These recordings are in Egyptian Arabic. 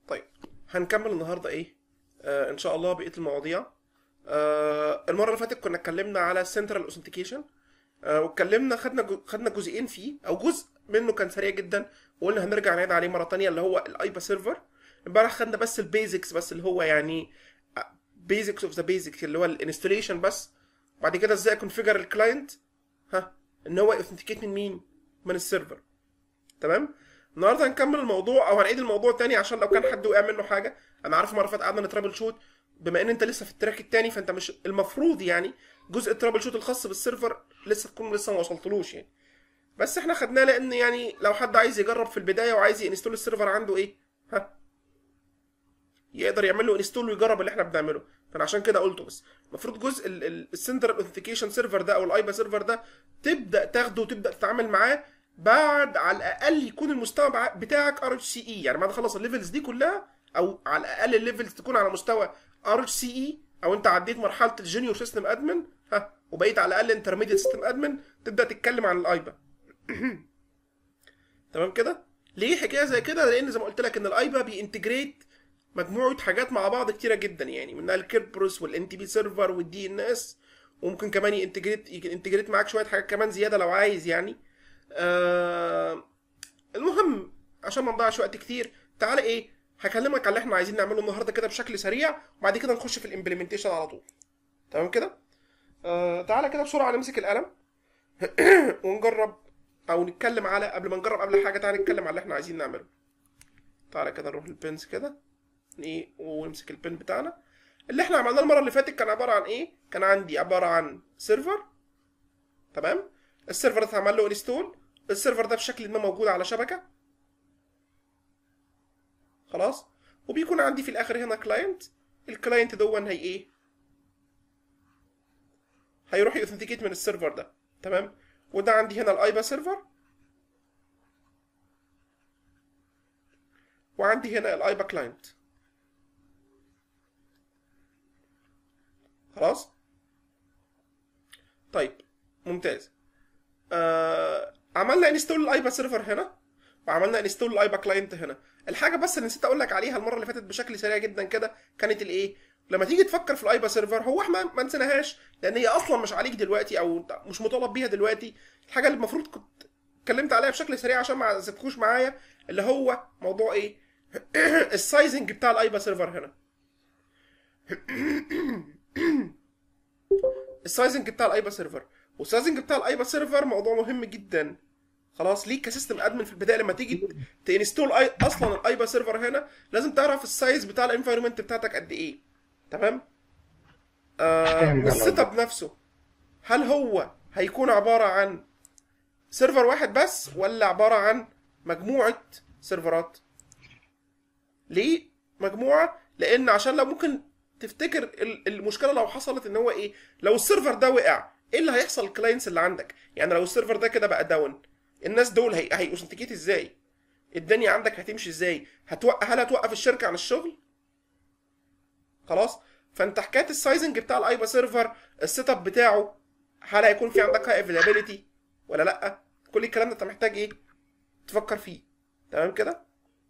طيب هنكمل النهارده ايه آه ان شاء الله بقيه المواضيع آه المره اللي فاتت كنا اتكلمنا على السنترال اوثنتيكيشن آه واتكلمنا خدنا جو خدنا جزئين فيه او جزء منه كان سريع جدا وقلنا هنرجع نعيد عليه مره تانية اللي هو الايبا سيرفر امبارح خدنا بس البيزكس بس اللي هو يعني بيزكس اوف ذا بيزكس اللي هو الانستليشن بس بعد كده ازاي اكونفيجر الكلاينت ها ان هو يوثنتيكيت من مين من السيرفر تمام النهارده هنكمل الموضوع او هنعيد الموضوع تاني عشان لو كان حد وقع منه حاجه انا عارف مره فاتت قعدنا نترابل شوت بما ان انت لسه في التراك التاني فانت مش المفروض يعني جزء الترابل شوت الخاص بالسيرفر لسه تكون لسه ما وصلتلوش يعني بس احنا خدناه لان يعني لو حد عايز يجرب في البدايه وعايز ينستول السيرفر عنده ايه ها يقدر يعمل له انستول ويجرب اللي احنا بنعمله فانا عشان كده قلته بس المفروض جزء السنترال اوثنتيكيشن سيرفر ده او الايبا سيرفر ده تبدا تاخده وتبدا تتعامل معاه بعد على الاقل يكون المستوى بتاعك ار اتش سي اي يعني بعد خلص الليفلز دي كلها او على الاقل الليفلز تكون على مستوى ار اتش سي اي او انت عديت مرحله الجونيور سيستم ادمن ها وبقيت على الاقل انترميديت سيستم ادمن تبدا تتكلم عن الايبا تمام كده ليه حكايه زي كده لان زي ما قلت لك ان الايبا بينتجريت مجموعه حاجات مع بعض كتيره جدا يعني منها الكيربروس والان تي بي سيرفر والدي ان اس وممكن كمان ينتجريت ينتجريت معاك شويه حاجات كمان زياده لو عايز يعني آه المهم عشان ما نضيعش وقت كتير تعالى ايه هكلمك على اللي احنا عايزين نعمله النهارده كده بشكل سريع وبعد كده نخش في الامبلمنتيشن على طول تمام كده آه تعالى كده بسرعه نمسك القلم ونجرب او نتكلم على قبل ما نجرب قبل حاجه تعالى نتكلم على اللي احنا عايزين نعمله تعالى كده نروح للبنز كده ايه ونمسك البن بتاعنا اللي احنا عملناه المره اللي فاتت كان عباره عن ايه كان عندي عباره عن سيرفر تمام السيرفر ده اتعمل له انستول السيرفر ده بشكل ما موجود على شبكه خلاص وبيكون عندي في الاخر هنا كلاينت الكلاينت دون هي ايه هيروح يوثنتيكيت من السيرفر ده تمام وده عندي هنا الايبا سيرفر وعندي هنا الايبا كلاينت خلاص طيب ممتاز آه عملنا انستول الايبا سيرفر هنا وعملنا انستول الايبا كلاينت هنا الحاجه بس اللي نسيت اقول لك عليها المره اللي فاتت بشكل سريع جدا كده كانت الايه لما تيجي تفكر في الايبا سيرفر هو احنا ما نسيناهاش لان هي اصلا مش عليك دلوقتي او مش مطالب بيها دلوقتي الحاجه اللي المفروض كنت اتكلمت عليها بشكل سريع عشان ما تسيبكوش معايا اللي هو موضوع ايه السايزنج بتاع الايبا سيرفر هنا السايزنج بتاع الايبا سيرفر والسايزنج بتاع الايبا سيرفر موضوع مهم جدا خلاص ليك كسيستم ادمن في البدايه لما تيجي تنستول أي... اصلا الايبا سيرفر هنا لازم تعرف السايز بتاع الانفايرمنت بتاعتك قد ايه تمام آه والسيت اب نفسه هل هو هيكون عباره عن سيرفر واحد بس ولا عباره عن مجموعه سيرفرات ليه مجموعه لان عشان لو ممكن تفتكر المشكله لو حصلت ان هو ايه لو السيرفر ده وقع ايه اللي هيحصل للكلاينتس اللي عندك يعني لو السيرفر ده كده بقى داون الناس دول هي هيأوثنتيكيت ازاي الدنيا عندك هتمشي ازاي هتوقف هل هتوقف الشركه عن الشغل خلاص فانت حكايه السايزنج بتاع الايبا سيرفر السيت اب بتاعه هل هيكون في عندك هاي افيلابيلتي ولا لا كل الكلام ده انت محتاج ايه تفكر فيه تمام كده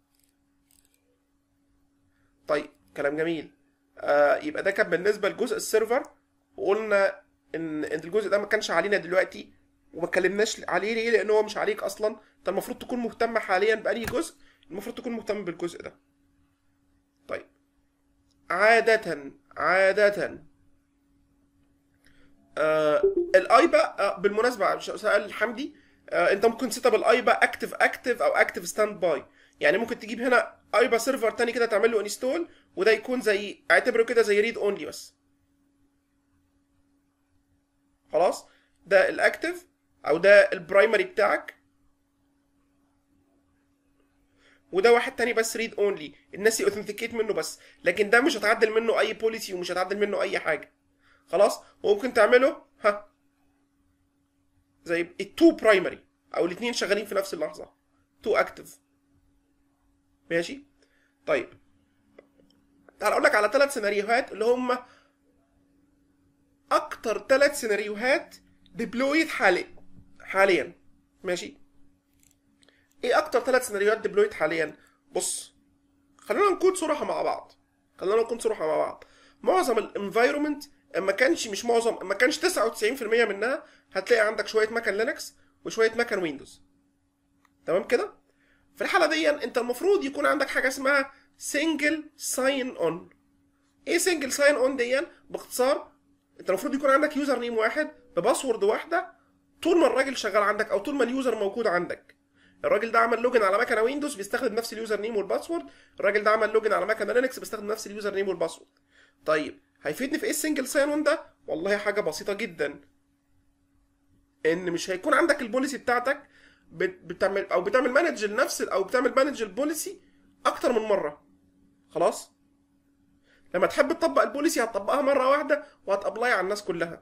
طيب كلام جميل آه يبقى ده كان بالنسبه لجزء السيرفر وقلنا ان ان الجزء ده ما كانش علينا دلوقتي وما اتكلمناش عليه ليه لان هو مش عليك اصلا انت المفروض تكون مهتم حاليا بأي جزء المفروض تكون مهتم بالجزء ده طيب عادة عادة آه الايبا آه بالمناسبة سأل حمدي آه انت ممكن تسيت اب الايبا اكتف اكتف او اكتف ستاند باي يعني ممكن تجيب هنا ايبا سيرفر تاني كده تعمل له انستول وده يكون زي اعتبره كده زي ريد اونلي بس خلاص ده الاكتف او ده البرايمري بتاعك وده واحد تاني بس ريد اونلي الناس يوثنتيكيت منه بس لكن ده مش هتعدل منه اي بوليسي ومش هتعدل منه اي حاجه خلاص وممكن تعمله ها زي التو برايمري او الاثنين شغالين في نفس اللحظه تو اكتف ماشي طيب تعال اقول لك على ثلاث سيناريوهات اللي هم اكتر ثلاث سيناريوهات ديبلويد حاليا حاليا ماشي ايه اكتر ثلاث سيناريوهات ديبلويد حاليا بص خلينا نكون صراحه مع بعض خلينا نكون صراحه مع بعض معظم الانفايرمنت ما كانش مش معظم ما كانش 99% منها هتلاقي عندك شويه مكن لينكس وشويه مكن ويندوز تمام كده في الحاله دي انت المفروض يكون عندك حاجه اسمها سنجل ساين اون ايه سنجل ساين اون دي باختصار انت المفروض يكون عندك يوزر نيم واحد بباسورد واحده طول ما الراجل شغال عندك او طول ما اليوزر موجود عندك الراجل ده عمل لوجن على مكنه ويندوز بيستخدم نفس اليوزر نيم والباسورد الراجل ده عمل لوجن على مكنه لينكس بيستخدم نفس اليوزر نيم والباسورد طيب هيفيدني في ايه السنجل ساين اون ده والله حاجه بسيطه جدا ان مش هيكون عندك البوليسي بتاعتك بت- بتعمل او بتعمل مانج لنفس او بتعمل مانج البوليسي اكتر من مره خلاص لما تحب تطبق البوليسي هتطبقها مره واحده وهتابلاي على الناس كلها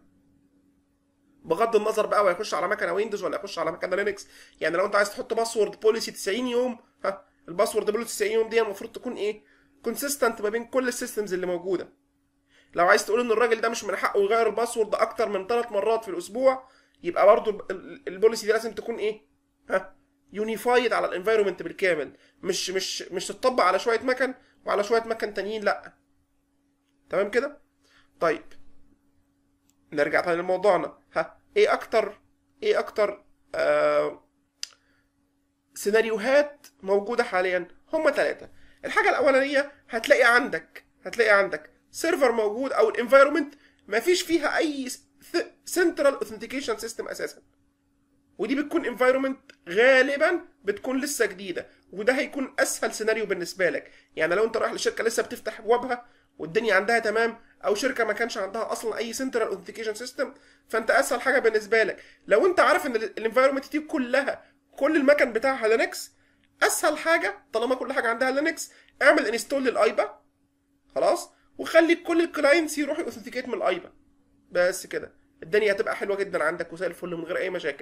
بغض النظر بقى هو يخش على مكنه ويندوز ولا يخش على مكنه لينكس يعني لو انت عايز تحط باسورد بوليسي 90 يوم ها الباسورد بوليسي 90 يوم دي المفروض تكون ايه كونسيستنت ما بين كل السيستمز اللي موجوده لو عايز تقول ان الراجل ده مش من حقه يغير الباسورد اكتر من ثلاث مرات في الاسبوع يبقى برضه ال- ال- البوليسي دي لازم تكون ايه ها يونيفايد على الانفايرمنت بالكامل مش مش مش تطبق على شويه مكن وعلى شويه مكن تانيين لا تمام كده طيب نرجع تاني لموضوعنا ها ايه اكتر ايه اكتر آه سيناريوهات موجوده حاليا هم ثلاثه الحاجه الاولانيه هتلاقي عندك هتلاقي عندك سيرفر موجود او الانفايرمنت ما فيش فيها اي سنترال اوثنتيكيشن سيستم اساسا ودي بتكون انفايرمنت غالبا بتكون لسه جديده وده هيكون اسهل سيناريو بالنسبه لك يعني لو انت رايح لشركه لسه بتفتح ابوابها والدنيا عندها تمام او شركه ما كانش عندها اصلا اي سنترال اوثنتيكيشن سيستم فانت اسهل حاجه بالنسبه لك لو انت عارف ان الانفايرمنت دي كلها كل المكن بتاعها لينكس اسهل حاجه طالما كل حاجه عندها لينكس اعمل انستول للايبا خلاص وخلي كل الكلاينتس يروحوا اوثنتيكيت من الايبا بس كده الدنيا هتبقى حلوه جدا عندك وزي الفل من غير اي مشاكل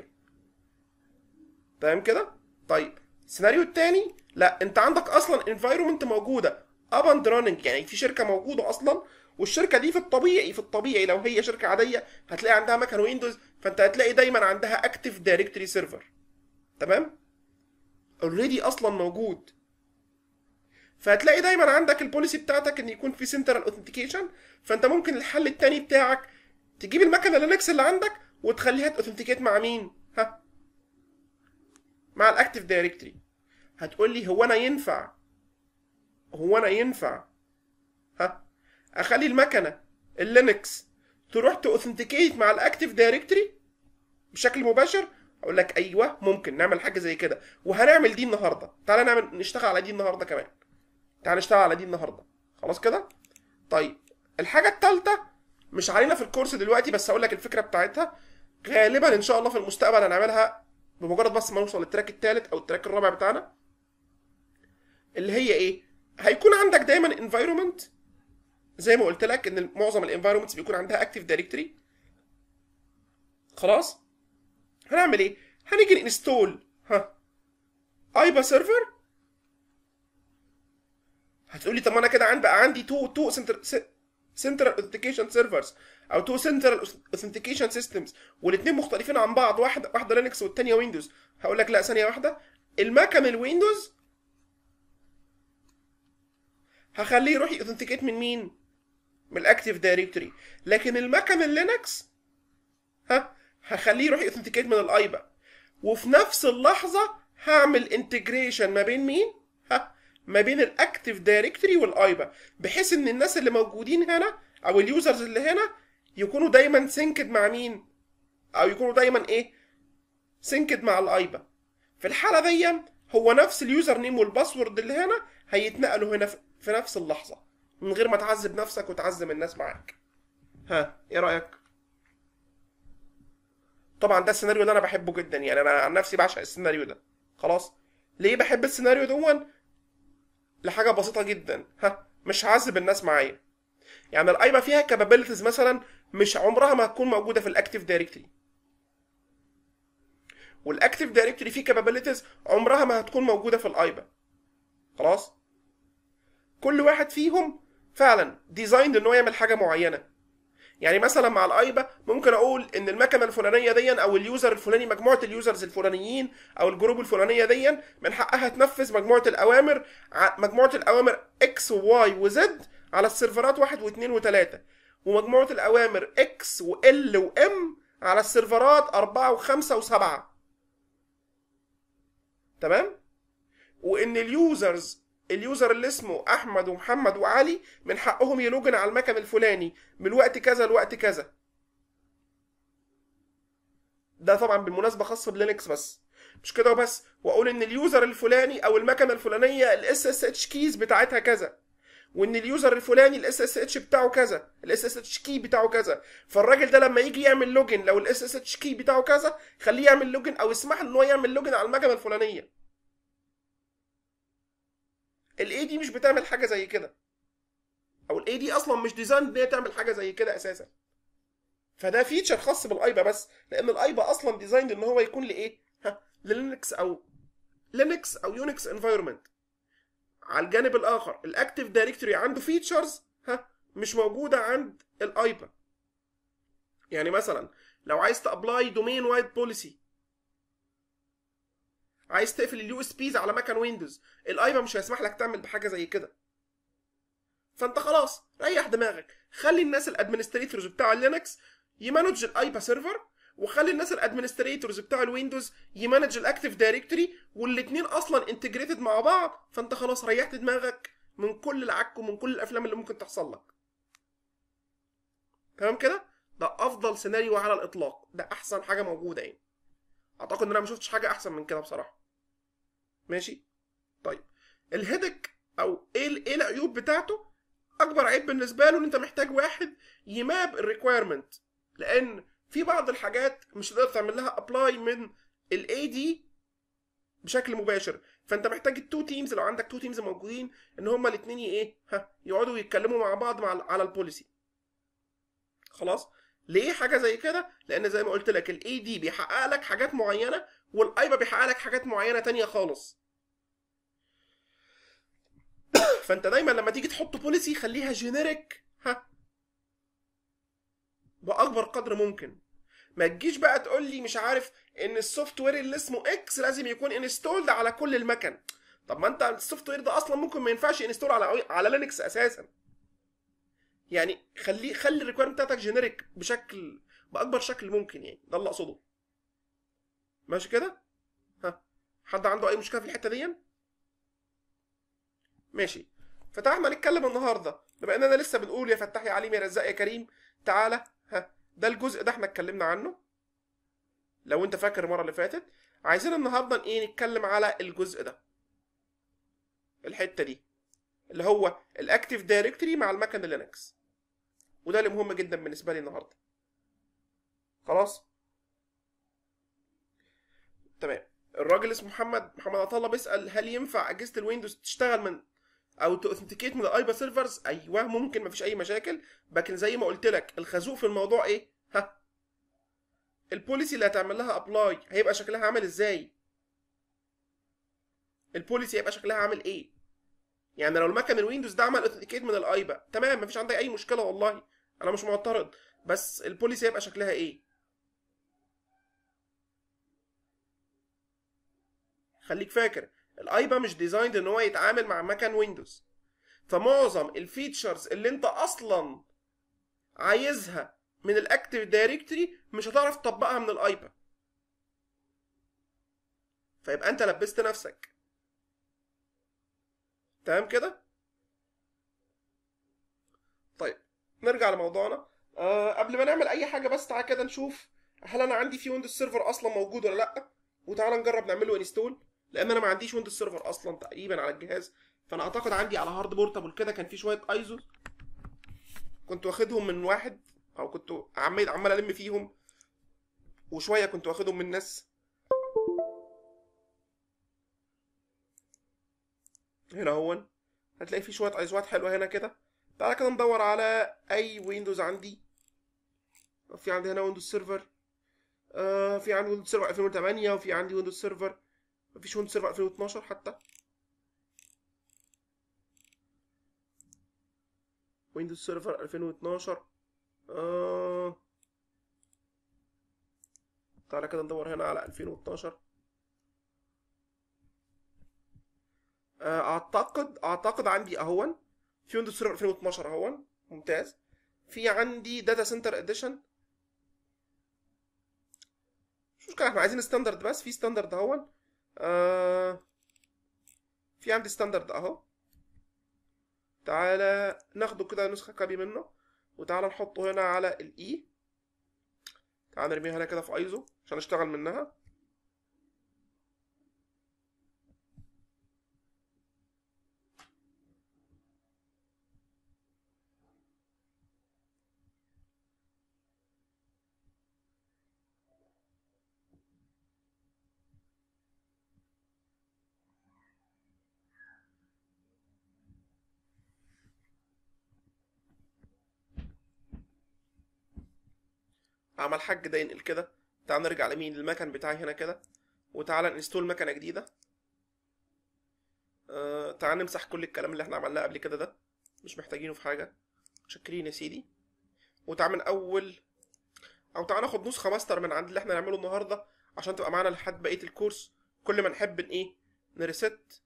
تمام كده طيب السيناريو التاني لا انت عندك اصلا انفايرمنت موجوده اب اند راننج يعني في شركه موجوده اصلا والشركه دي في الطبيعي في الطبيعي لو هي شركه عاديه هتلاقي عندها مكن ويندوز فانت هتلاقي دايما عندها اكتف دايركتوري سيرفر تمام اوريدي اصلا موجود فهتلاقي دايما عندك البوليسي بتاعتك ان يكون في سنترال اوثنتيكيشن فانت ممكن الحل التاني بتاعك تجيب المكنه لينكس اللي عندك وتخليها تاوثنتيكيت مع مين ها مع الاكتف دايركتوري هتقول لي هو انا ينفع هو انا ينفع ها اخلي المكنه اللينكس تروح تاوثنتيكيت مع الاكتف دايركتوري بشكل مباشر اقول لك ايوه ممكن نعمل حاجه زي كده وهنعمل دي النهارده تعالى نعمل نشتغل على دي النهارده كمان تعالى نشتغل على دي النهارده خلاص كده طيب الحاجه الثالثه مش علينا في الكورس دلوقتي بس هقول لك الفكره بتاعتها غالبا ان شاء الله في المستقبل هنعملها بمجرد بس ما نوصل للتراك الثالث او التراك الرابع بتاعنا اللي هي ايه هيكون عندك دايما انفايرمنت زي ما قلت لك ان معظم الانفايرمنتس بيكون عندها اكتف دايركتوري خلاص هنعمل ايه هنيجي انستول ها ايبا سيرفر هتقولي طب ما انا كده عندي بقى عندي تو تو سنتر سنترال اوثنتيكيشن سيرفرز او تو سنترال اوثنتيكيشن سيستمز والاثنين مختلفين عن بعض واحده واحده لينكس والثانيه ويندوز هقول لك لا ثانيه واحده المكن الويندوز هخليه يروح يوثنتيكيت من مين من الاكتيف دايركتوري لكن المكن اللينكس ها هخليه يروح يوثنتيكيت من الايبا وفي نفس اللحظه هعمل انتجريشن ما بين مين ها ما بين الاكتيف دايركتوري والايبا بحيث ان الناس اللي موجودين هنا او اليوزرز اللي هنا يكونوا دايما سينكد مع مين او يكونوا دايما ايه سينكد مع الايبا في الحاله دي هو نفس اليوزر نيم والباسورد اللي هنا هيتنقلوا هنا في نفس اللحظه من غير ما تعذب نفسك وتعذب الناس معاك ها ايه رايك طبعا ده السيناريو اللي انا بحبه جدا يعني انا عن نفسي بعشق السيناريو ده خلاص ليه بحب السيناريو دون لحاجه بسيطه جدا ها مش هعذب الناس معايا يعني الايبا فيها كابابيلتيز مثلا مش عمرها ما هتكون موجوده في الاكتيف دايركتوري والاكتيف دايركتوري فيه كابابيلتيز عمرها ما هتكون موجوده في الايبا خلاص كل واحد فيهم فعلا ديزايند ان هو يعمل حاجه معينه يعني مثلا مع الايبا ممكن اقول ان المكنه الفلانيه دي او اليوزر الفلاني مجموعه اليوزرز الفلانيين او الجروب الفلانيه دي من حقها تنفذ مجموعه الاوامر ع- مجموعه الاوامر اكس وواي وزد على السيرفرات واحد واثنين وثلاثه ومجموعه الاوامر اكس وال وام على السيرفرات أربعة وخمسة وسبعة تمام وإن اليوزرز اليوزر اللي اسمه أحمد ومحمد وعلي من حقهم يلوجن على المكن الفلاني من وقت كذا لوقت كذا ده طبعا بالمناسبة خاص بلينكس بس مش كده وبس واقول ان اليوزر الفلاني او المكنه الفلانيه الاس اس اتش كيز بتاعتها كذا وان اليوزر الفلاني الاس اس اتش بتاعه كذا الاس اس اتش كي بتاعه كذا فالراجل ده لما يجي يعمل لوجن لو الاس اس اتش كي بتاعه كذا خليه يعمل لوجن او اسمح له ان هو يعمل لوجن على المكنه الفلانيه الاي دي مش بتعمل حاجه زي كده او الاي دي اصلا مش ديزاين ان هي تعمل حاجه زي كده اساسا فده فيتشر خاص بالايبا بس لان الايبا اصلا ديزايند ان هو يكون لايه ها للينكس او لينكس او يونكس انفايرمنت على الجانب الاخر الاكتيف دايركتوري عنده فيتشرز ها مش موجوده عند الايبا يعني مثلا لو عايز تابلاي دومين وايد بوليسي عايز تقفل اليو اس بيز على مكان ويندوز الايبا مش هيسمح لك تعمل بحاجه زي كده فانت خلاص ريح دماغك خلي الناس الادمنستريتورز بتاع اللينكس يمانج الايبا سيرفر وخلي الناس الادمنستريتورز بتاع الويندوز يمانج الاكتيف دايركتوري والاثنين اصلا انتجريتد مع بعض فانت خلاص ريحت دماغك من كل العك ومن كل الافلام اللي ممكن تحصل لك تمام كده ده افضل سيناريو على الاطلاق ده احسن حاجه موجوده يعني اعتقد ان انا ما شفتش حاجه احسن من كده بصراحه ماشي طيب الهيدك او ايه ال- ايه العيوب بتاعته اكبر عيب بالنسبه له ان انت محتاج واحد يماب الريكويرمنت لان في بعض الحاجات مش هتقدر تعمل لها ابلاي من الاي دي بشكل مباشر فانت محتاج التو تيمز لو عندك تو تيمز موجودين ان هما الاثنين ايه ها يقعدوا يتكلموا مع بعض مع على البوليسي خلاص ليه حاجه زي كده لان زي ما قلت لك الاي دي بيحقق لك حاجات معينه والايبا بيحقق لك حاجات معينه تانية خالص فانت دايما لما تيجي تحط بوليسي خليها جينيريك ها باكبر قدر ممكن ما تجيش بقى تقول لي مش عارف ان السوفت وير اللي اسمه اكس لازم يكون انستولد على كل المكن طب ما انت السوفت وير ده اصلا ممكن ما ينفعش انستول على على لينكس اساسا يعني خليه خلي الريكويرمنت بتاعتك جينيريك بشكل باكبر شكل ممكن يعني ده اللي اقصده ماشي كده ها حد عنده اي مشكله في الحته دي ماشي فتعالى نتكلم النهارده بما اننا لسه بنقول يا فتاح يا عليم يا رزاق يا كريم تعالى ها ده الجزء ده احنا اتكلمنا عنه لو انت فاكر المره اللي فاتت عايزين النهارده ايه نتكلم على الجزء ده الحته دي اللي هو الاكتيف دايركتوري مع المكن لينكس وده اللي مهم جدا بالنسبه لي النهارده خلاص تمام الراجل اسمه محمد محمد عطا الله بيسال هل ينفع اجهزه الويندوز تشتغل من او تاوثنتيكيت من الايبا سيرفرز ايوه ممكن مفيش اي مشاكل لكن زي ما قلت لك الخازوق في الموضوع ايه ها البوليسي اللي هتعمل لها ابلاي هيبقى شكلها عامل ازاي البوليسي هيبقى شكلها عامل ايه يعني لو المكن الويندوز ده عمل اوثنتيكيت من الايبا تمام مفيش عندي اي مشكله والله انا مش معترض بس البوليسي هيبقى شكلها ايه خليك فاكر الايبا مش ديزايند ان هو يتعامل مع مكن ويندوز فمعظم الفيتشرز اللي انت اصلا عايزها من الاكتيف دايركتوري مش هتعرف تطبقها من الايبا فيبقى انت لبست نفسك تمام كده طيب نرجع لموضوعنا أه قبل ما نعمل اي حاجه بس تعالى كده نشوف هل انا عندي في ويندوز سيرفر اصلا موجود ولا لا وتعالى نجرب نعمله انستول لان انا ما عنديش ويندوز سيرفر اصلا تقريبا على الجهاز فانا اعتقد عندي على هارد بورتابل كده كان في شويه ايزو كنت واخدهم من واحد او كنت عمال عمال الم فيهم وشويه كنت واخدهم من ناس هنا هون هتلاقي في شويه ايزوات حلوه هنا كده تعالى كده ندور على اي ويندوز عندي في عندي هنا ويندوز سيرفر آه في عندي ويندوز سيرفر 2008 وفي عندي ويندوز سيرفر مفيش ويندوز سيرفر 2012 حتى ويندوز سيرفر 2012 آه... تعالى كده ندور هنا على 2012 آه، اعتقد اعتقد عندي اهون في ويندوز سيرفر 2012 اهون ممتاز في عندي داتا سنتر اديشن مش مشكله احنا عايزين ستاندرد بس في ستاندرد اهون آه في عندي ستاندرد اهو تعالى ناخده كده نسخه كابي منه وتعالى نحطه هنا على الاي تعالى نرميها هنا كده في ايزو عشان نشتغل منها عمل حاج ده ينقل كده تعال نرجع لمين للمكن بتاعي هنا كده وتعالى ننستول مكنه جديده آه تعال نمسح كل الكلام اللي احنا عملناه قبل كده ده مش محتاجينه في حاجه شاكرين يا سيدي وتعال من اول او تعال ناخد نسخه ماستر من عند اللي احنا نعمله النهارده عشان تبقى معانا لحد بقيه الكورس كل ما نحب ان ايه نريست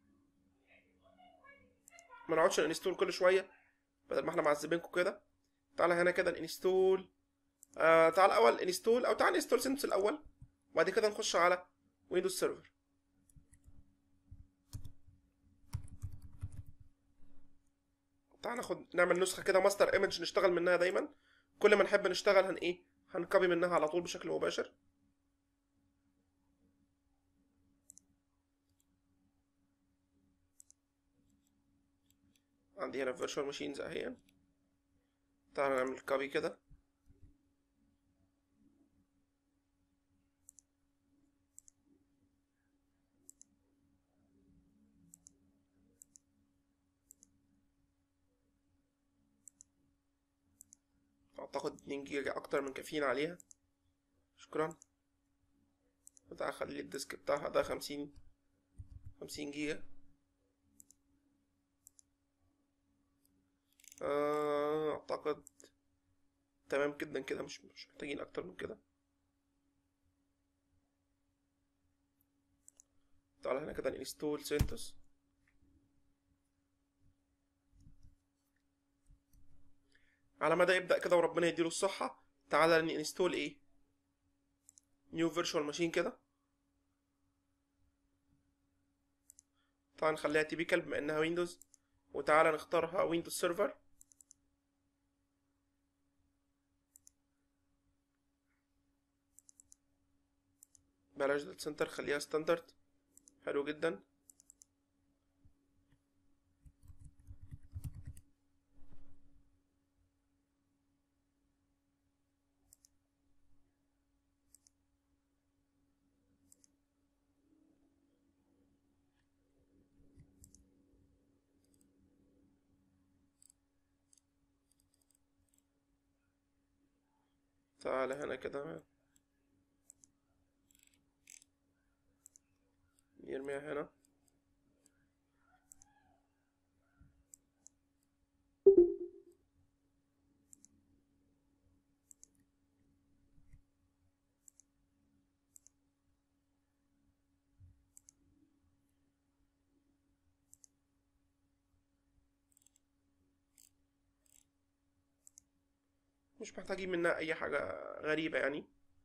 ما نقعدش ننستول كل شويه بدل ما احنا معذبينكم كده تعالى هنا كده ننستول آه تعال الاول انستول او تعال انستول سنتس الاول وبعد كده نخش على ويندوز سيرفر تعال ناخد نعمل نسخه كده ماستر ايمج نشتغل منها دايما كل ما نحب نشتغل هن ايه هنكوبي منها على طول بشكل مباشر عندي هنا فيرتشوال ماشينز اهي تعال نعمل كوبي كده اعتقد 2 جيجا اكتر من كافيين عليها شكرا تعال اخلي الديسك بتاعها ده 50 50 جيجا آه، اعتقد تمام جدا كده مش مش محتاجين اكتر من كده تعالى هنا كده انستول سينتوس على ما ده يبدأ كده وربنا يديله الصحة تعالى ننستول ايه نيو فيرتشوال ماشين كده تعالى نخليها تيبيكال بما انها ويندوز وتعالى نختارها ويندوز سيرفر بلاش داتا سنتر خليها ستاندرد حلو جدا تعالى هنا كده نرميها هنا مش محتاجين منها اي حاجة غريبة يعني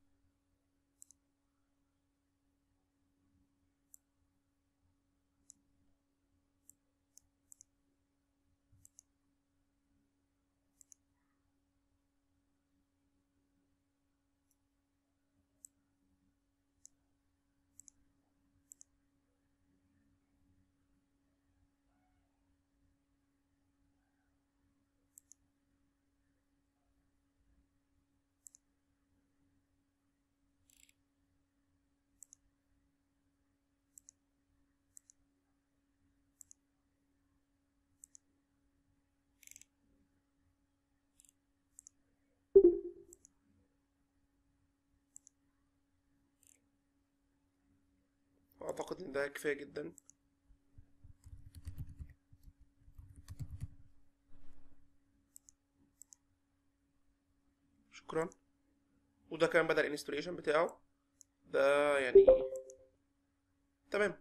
اعتقد ان ده كفاية جدا شكرا وده كمان بدأ الانستوليشن بتاعه ده يعني تمام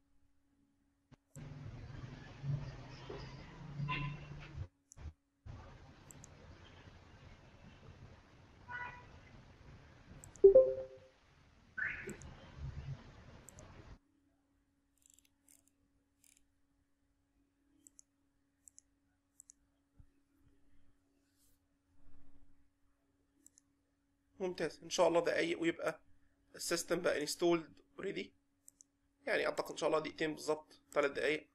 ممتاز ان شاء الله دقايق ويبقى السيستم بقى انستولد اوريدي يعني اعتقد ان شاء الله دقيقتين بالظبط ثلاث دقايق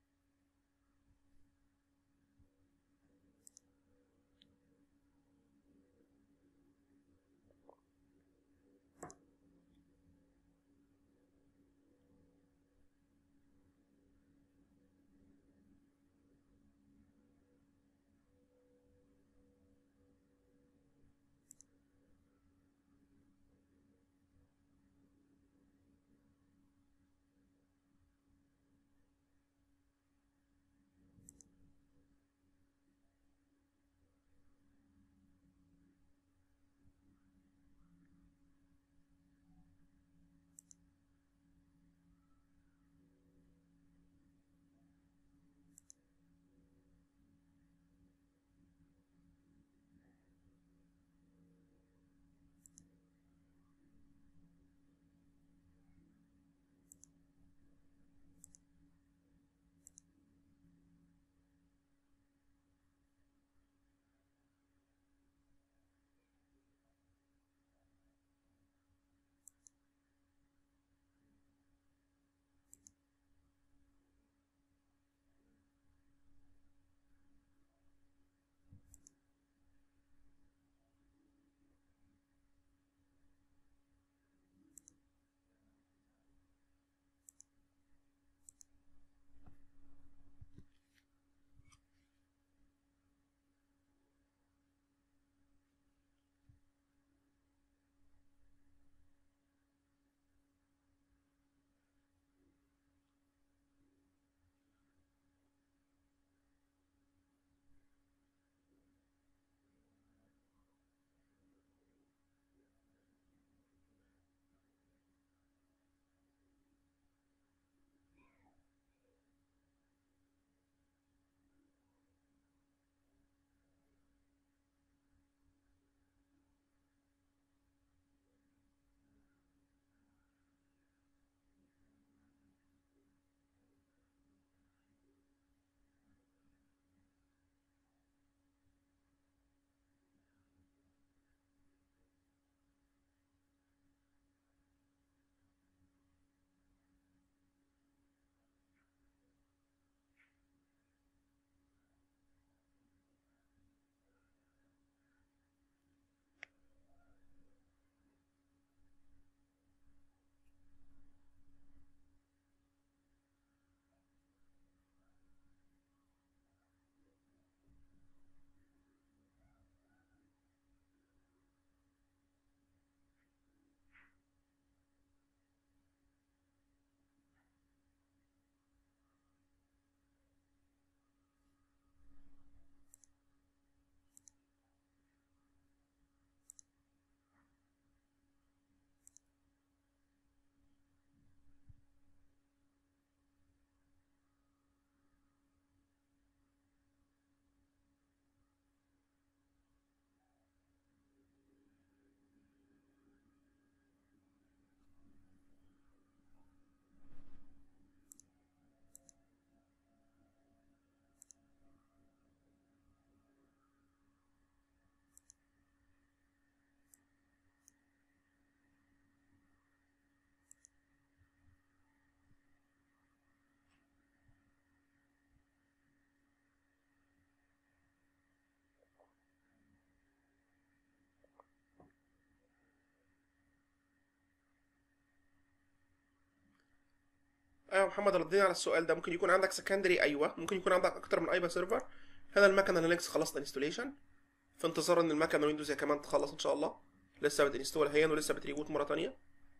ايوه محمد ردينا على السؤال ده ممكن يكون عندك سكندري ايوه ممكن يكون عندك اكتر من ايبا سيرفر هنا المكنه لينكس خلصنا انستوليشن في انتظار ان المكنه ويندوز هي كمان تخلص ان شاء الله لسه بتنستول هي ولسه بتريبوت مره تانية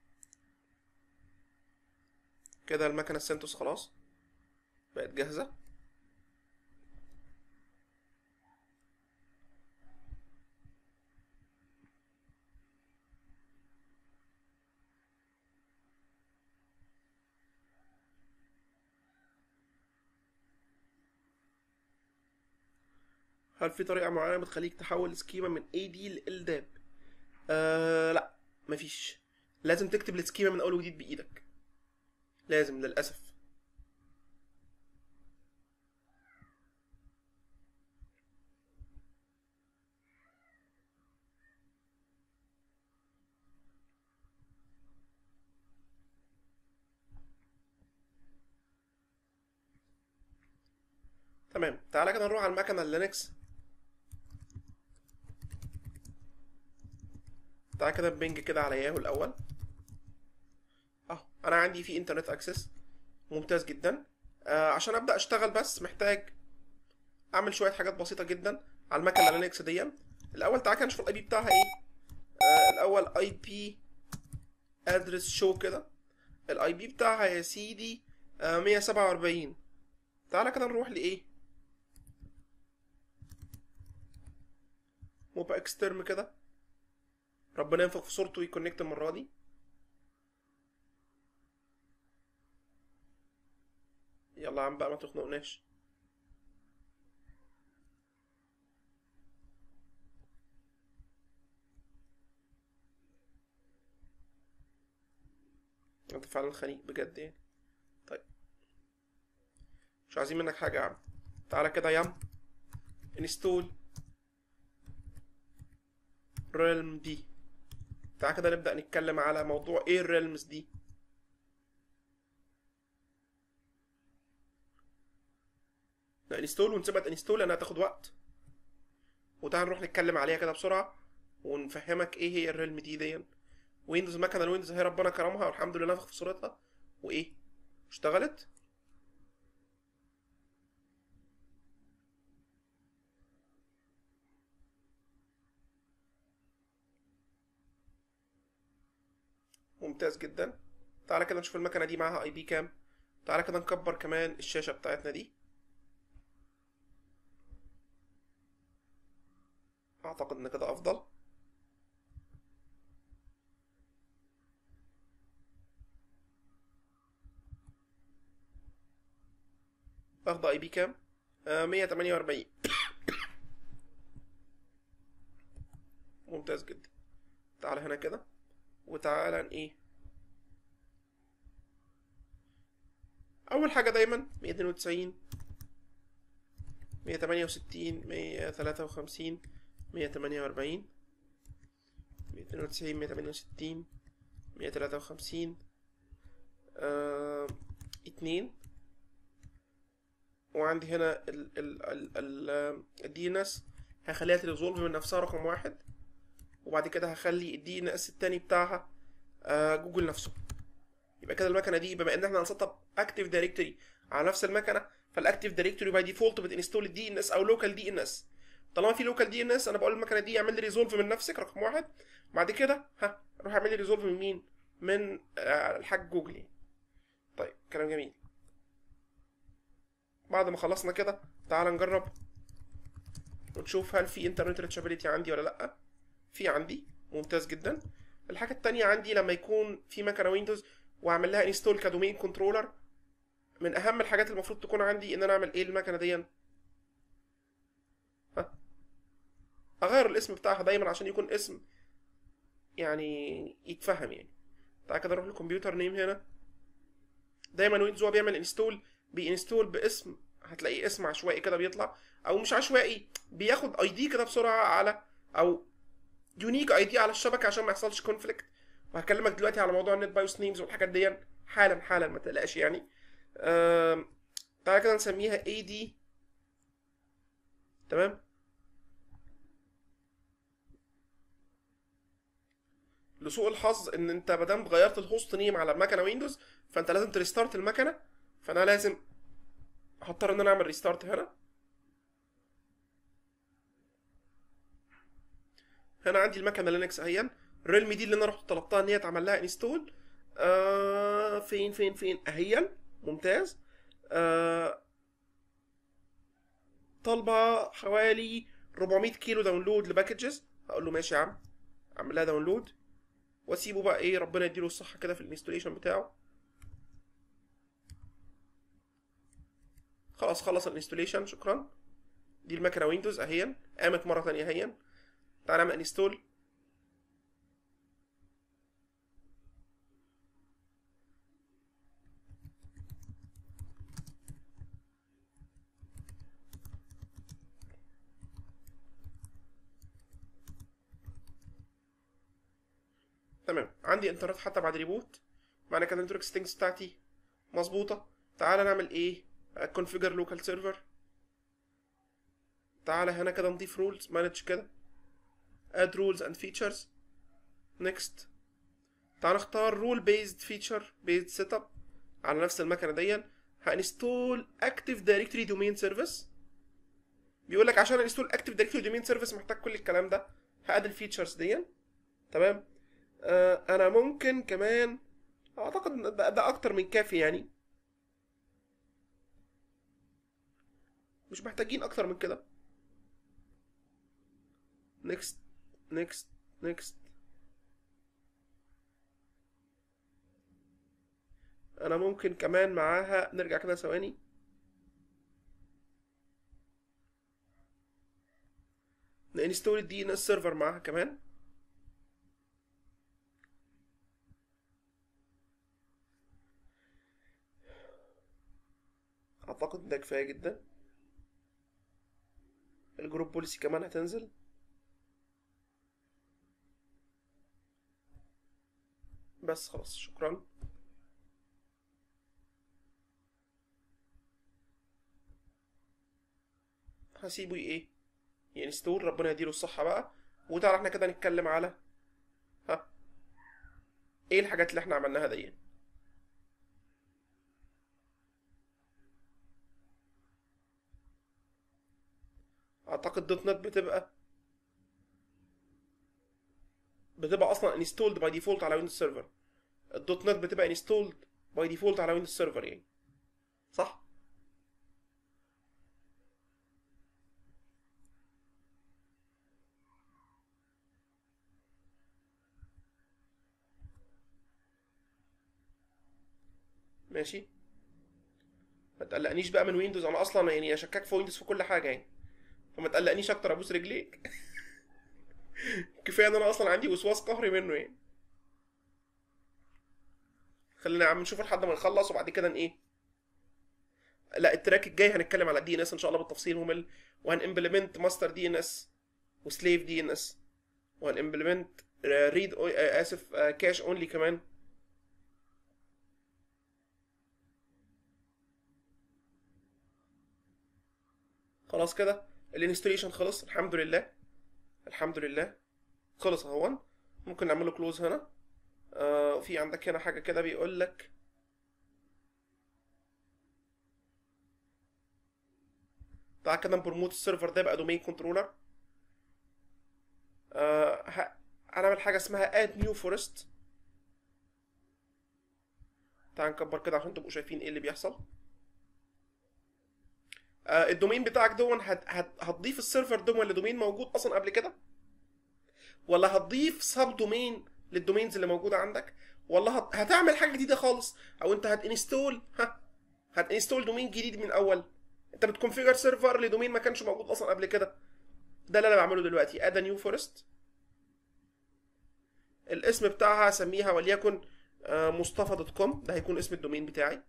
كده المكنه السنتوس خلاص بقت جاهزه هل في طريقه معينه بتخليك تحول سكيما من اي دي ل داب آه لا مفيش لازم تكتب السكيما من اول وجديد بايدك لازم للاسف تمام تعالى كده نروح على المكنه اللينكس تعالى كده بنج كده على ياهو الاول اه انا عندي في انترنت اكسس ممتاز جدا آه عشان ابدا اشتغل بس محتاج اعمل شويه حاجات بسيطه جدا على المكنه اللينكس دي الاول تعالى كده نشوف الاي بي بتاعها ايه آه الاول اي بي ادرس شو كده الاي بي بتاعها يا سيدي آه 147 تعالى كده نروح لايه موبا اكسترم كده ربنا ينفخ في صورته ويكونكت المره دي يلا يا عم بقى ما تخنقناش انت فعلا خنيق بجد يعني طيب مش عايزين منك حاجة يا عم تعالى كده يا عم انستول ريلم دي تعالى كده نبدأ نتكلم على موضوع ايه الريلمز دي انستول ونسيبها انستول لانها هتاخد وقت وتعال نروح نتكلم عليها كده بسرعة ونفهمك ايه هي الريلم دي دي ويندوز مكنة الويندوز هي ربنا كرمها والحمد لله نفخ في صورتها وايه اشتغلت ممتاز جدا تعالى كده نشوف المكنة دي معاها اي بي كام تعالى كده نكبر كمان الشاشة بتاعتنا دي اعتقد ان كده افضل واخدة اي بي كام آه 148 ممتاز جدا تعالى هنا كده وتعالى ايه اول حاجه دايما 192 168 153 148 290 168 153 آه اتنين وعندي هنا ال ال ال ال الدي ان اس هخليها تريزولف من نفسها رقم واحد وبعد كده هخلي الدي ان اس التاني بتاعها آه جوجل نفسه يبقى كده المكنه دي بما ان احنا هنسطب اكتيف دايركتوري على نفس المكنه فالاكتيف دايركتوري باي ديفولت بتنستول الدي ان اس او لوكال دي ان اس طالما في لوكال دي ان اس انا بقول المكنه دي اعمل لي ريزولف من نفسك رقم واحد بعد كده ها روح اعمل لي ريزولف من مين من آه الحاج جوجل يعني. طيب كلام جميل بعد ما خلصنا كده تعال نجرب ونشوف هل في انترنت ريتشابيليتي عندي ولا لا في عندي ممتاز جدا الحاجه التانية عندي لما يكون في مكنه ويندوز واعمل لها انستول كدومين كنترولر من اهم الحاجات اللي المفروض تكون عندي ان انا اعمل ايه المكنه دي ها اغير الاسم بتاعها دايما عشان يكون اسم يعني يتفهم يعني تعالى كده نروح للكمبيوتر نيم هنا دايما ويندوز هو بيعمل انستول بينستول باسم هتلاقيه اسم عشوائي كده بيطلع او مش عشوائي بياخد اي دي كده بسرعه على او يونيك اي دي على الشبكه عشان ما يحصلش كونفليكت وهكلمك دلوقتي على موضوع النت بايوس نيمز والحاجات دي حالا حالا ما تقلقش يعني تعالى كده نسميها اي دي تمام لسوء الحظ ان انت مادام غيرت الهوست نيم على مكنه ويندوز فانت لازم تريستارت المكنه فانا لازم هضطر ان انا اعمل ريستارت هنا هنا عندي المكنه لينكس اهيا ريلمي دي اللي انا رحت طلبتها ان هي اتعمل لها انستول آه فين فين فين اهيا ممتاز آه طالبه حوالي 400 كيلو داونلود لباكجز هقول له ماشي يا عم اعمل لها داونلود واسيبه بقى ايه ربنا يديله الصحه كده في الانستوليشن بتاعه خلاص خلص الانستوليشن شكرا دي المكنه ويندوز اهي قامت مره ثانيه اهي تعال نعمل انستول تمام عندي انترنت حتى بعد ريبوت معنى كده النتورك ستينجز بتاعتي مظبوطه تعالى نعمل ايه كونفيجر لوكال سيرفر تعالى هنا كده نضيف رولز مانج كده add rules and features next تعال نختار rule based feature based setup على نفس المكنه دي هانستول active directory domain service بيقول لك عشان انستول active directory domain service محتاج كل الكلام ده هاد الفيتشرز دي تمام آه انا ممكن كمان اعتقد ان ده, ده اكتر من كافي يعني مش محتاجين اكتر من كده next next next انا ممكن كمان معاها نرجع كده ثواني نانستول الدي ان اس سيرفر معاها كمان اعتقد ده كفايه جدا الجروب بوليسي كمان هتنزل بس خلاص شكرا هسيبه ايه ينستول ربنا يديله الصحة بقى وتعالى احنا كده نتكلم على ها ايه الحاجات اللي احنا عملناها دي اعتقد دوت نت بتبقى بتبقى اصلا انستولد باي ديفولت على ويندوز سيرفر الدوت نت بتبقى انستولد باي ديفولت على ويندوز سيرفر يعني صح ماشي ما تقلقنيش بقى من ويندوز انا اصلا يعني شكاك في ويندوز في كل حاجه يعني فما تقلقنيش اكتر ابوس رجليك كفايه ان انا اصلا عندي وسواس قهري منه يعني خلينا يا عم نشوف لحد ما نخلص وبعد كده ايه لا التراك الجاي هنتكلم على الدي ان اس ان شاء الله بالتفصيل ممل وهنimplement ماستر دي ان اس وسليف دي ان اس وهنimplement ريد اسف كاش اونلي كمان خلاص كده الانستليشن خلص الحمد لله الحمد لله خلص اهون ممكن نعمله كلوز هنا آه في عندك هنا حاجه كده بيقول لك تعال كده نبرموت السيرفر ده بقى دومين كنترولر آه ه- هنعمل حاجه اسمها اد نيو فورست تعال نكبر كده عشان تبقوا شايفين ايه اللي بيحصل آه الدومين بتاعك دون هت هت هتضيف السيرفر دون لدومين موجود اصلا قبل كده ولا هتضيف سب دومين للدومينز اللي موجوده عندك ولا هت... هتعمل حاجه جديده خالص او انت هتنستول ها هتنستول دومين جديد من اول انت بتكونفيجر سيرفر لدومين ما كانش موجود اصلا قبل كده ده اللي انا بعمله دلوقتي اد نيو فورست الاسم بتاعها هسميها وليكن آه، مصطفى دوت كوم ده هيكون اسم الدومين بتاعي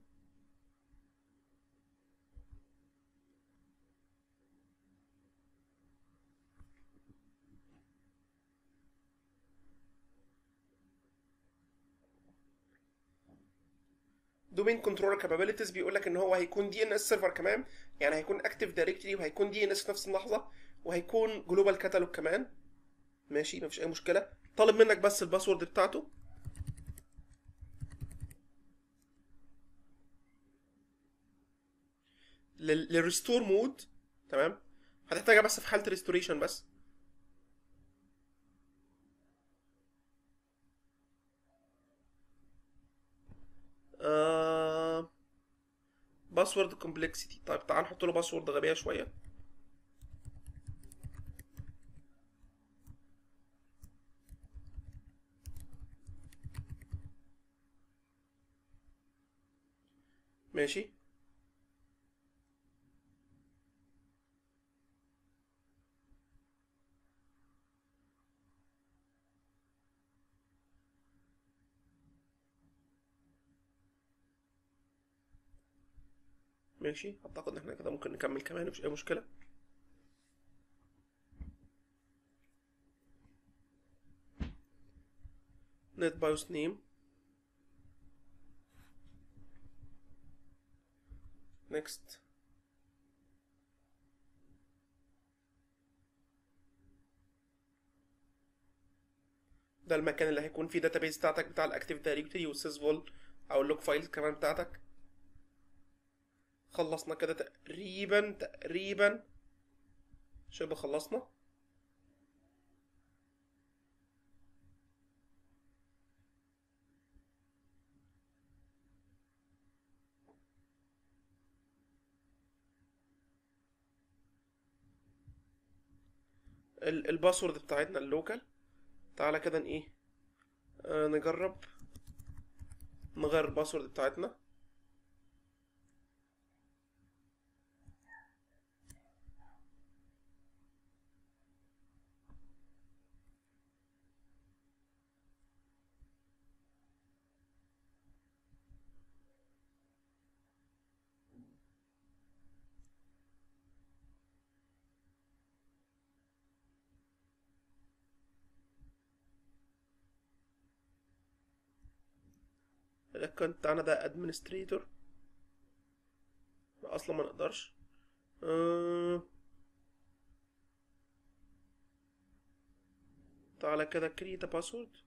دومين كنترولر كابابيلتيز بيقول لك ان هو هيكون دي ان اس سيرفر كمان يعني هيكون اكتف دايركتري وهيكون دي ان اس في نفس اللحظه وهيكون جلوبال كاتالوج كمان ماشي مفيش اي مشكله طالب منك بس الباسورد بتاعته للريستور مود تمام هتحتاجها بس في حاله ريستوريشن بس آه... باسورد كومبلكسيتي طيب تعال نحط له باسورد غبيه شويه ماشي ماشي اعتقد ان احنا كده ممكن نكمل كمان مفيش اي مشكله نت بايوس نيم نيكست ده المكان اللي هيكون فيه داتابيس بتاعتك بتاع الاكتيف دايركتوري والسيسفول او اللوك فايلز كمان بتاعتك خلصنا كده تقريبا تقريبا شبه خلصنا ال- الباسورد بتاعتنا اللوكال تعالى كده ن- ايه آه نجرب نغير الباسورد بتاعتنا الاكونت بتاعنا ده ادمنستريتور اصلا ما نقدرش آه... تعالى كده كريت باسورد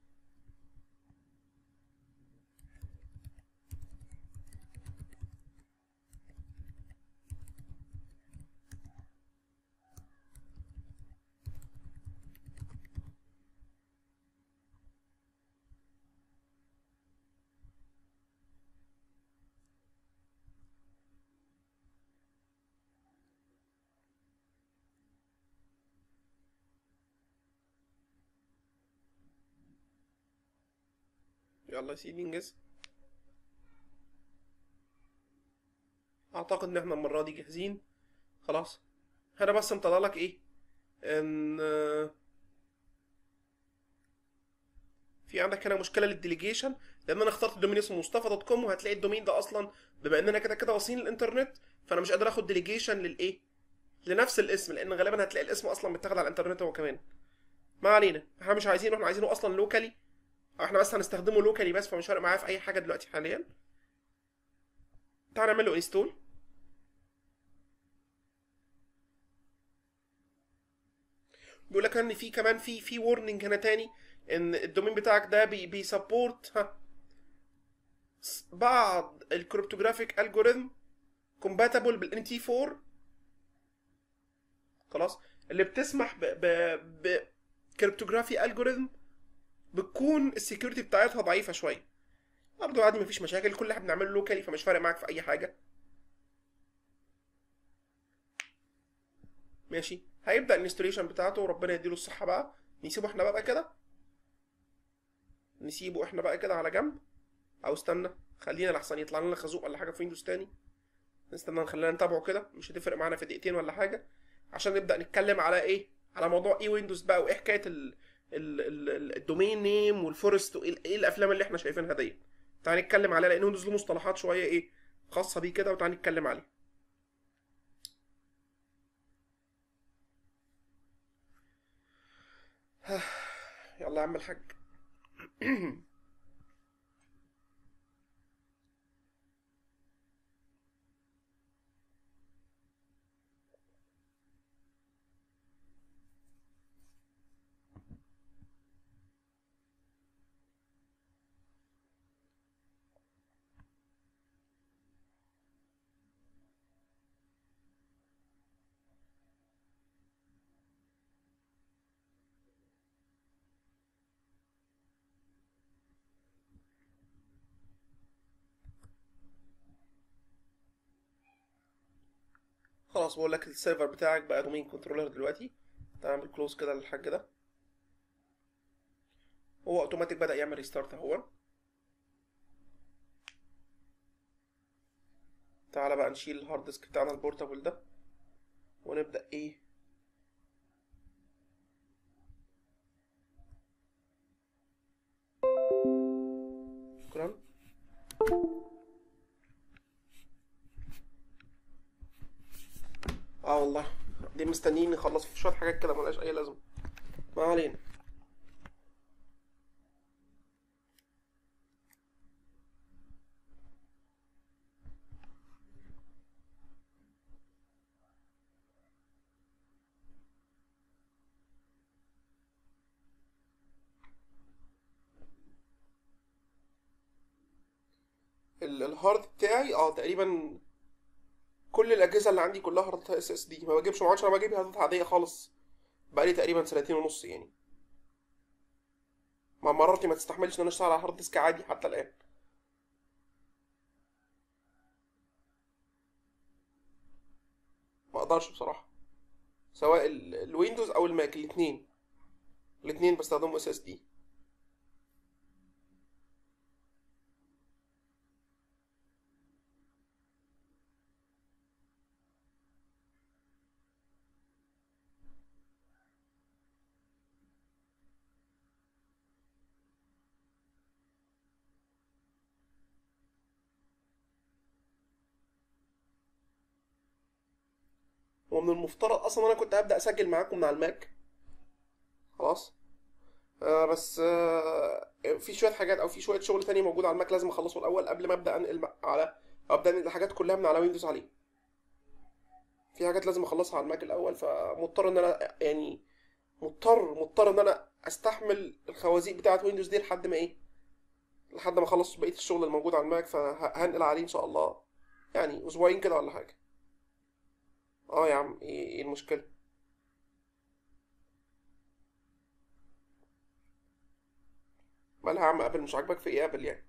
يلا يا سيدي انجز اعتقد ان احنا المره دي جاهزين خلاص انا بس مطلع لك ايه ان آه، في عندك هنا مشكله للديليجيشن لان انا اخترت الدومين اسمه مصطفى دوت كوم وهتلاقي الدومين ده اصلا بما اننا كده كده واصلين الانترنت فانا مش قادر اخد ديليجيشن للايه لنفس الاسم لان غالبا هتلاقي الاسم اصلا متاخد على الانترنت هو كمان ما علينا احنا مش عايزينه احنا عايزينه اصلا لوكالي احنا بس هنستخدمه لوكالي بس فمش فارق معايا في اي حاجه دلوقتي حاليا تعال نعمل له انستول بيقول لك ان في كمان في في وورنينج هنا تاني ان الدومين بتاعك ده بي بيسبورت ها س- بعض الكريبتوجرافيك الجوريثم كومباتبل بالان تي 4 خلاص اللي بتسمح ب ب ب كريبتوجرافي الجوريثم بتكون السكيورتي بتاعتها ضعيفه شويه برضه عادي مفيش مشاكل كل اللي احنا بنعمله لوكالي فمش فارق معاك في اي حاجه ماشي هيبدا الانستوليشن بتاعته وربنا يديله الصحه بقى نسيبه احنا بقى كده نسيبه احنا بقى كده على جنب او استنى خلينا لحسن يطلع لنا خازوق ولا حاجه في ويندوز تاني نستنى نخلينا نتابعه كده مش هتفرق معانا في دقيقتين ولا حاجه عشان نبدا نتكلم على ايه على موضوع ايه ويندوز بقى وايه حكايه ال ال ال ال- الدومين نيم والفورست وايه ال- ايه الافلام اللي احنا شايفينها دي تعال نتكلم عليها لان ويندوز له مصطلحات شويه ايه خاصه بيه كده وتعال نتكلم عليها يلا يا عم الحاج خلاص بقول لك السيرفر بتاعك بقى دومين كنترولر دلوقتي تعمل كلوز كده للحاج ده هو اوتوماتيك بدأ يعمل ريستارت اهو تعالى بقى نشيل الهارد ديسك بتاعنا البورتابل ده ونبدأ ايه شكرا اه والله دي مستنيين نخلص في شويه حاجات كده ملهاش اي لازمه ما علينا ال- الهارد بتاعي اه تقريبا كل الاجهزه اللي عندي كلها هاردات اس اس دي ما بجيبش ما عادش انا بجيب هاردات عاديه خالص بقالي تقريبا سنتين ونص يعني ما مرارتي ما تستحملش ان انا اشتغل على هارد ديسك عادي حتى الان ما اقدرش بصراحه سواء ال- الويندوز او الماك الاثنين الاثنين بستخدمهم اس اس دي ومن المفترض اصلا انا كنت هبدا اسجل معاكم من على الماك خلاص آه بس آه في شويه حاجات او في شويه شغل تاني موجود على الماك لازم اخلصه الاول قبل ما ابدا انقل م- على ابدا انقل الحاجات كلها من على ويندوز عليه في حاجات لازم اخلصها على الماك الاول فمضطر ان انا يعني مضطر مضطر ان انا استحمل الخوازيق بتاعه ويندوز دي لحد ما ايه لحد ما اخلص بقيه الشغل الموجود على الماك فهنقل عليه ان شاء الله يعني اسبوعين كده ولا حاجه اه يا عم ايه إيه المشكله مالها يا عم ابل مش عاجبك في ايه ابل يعني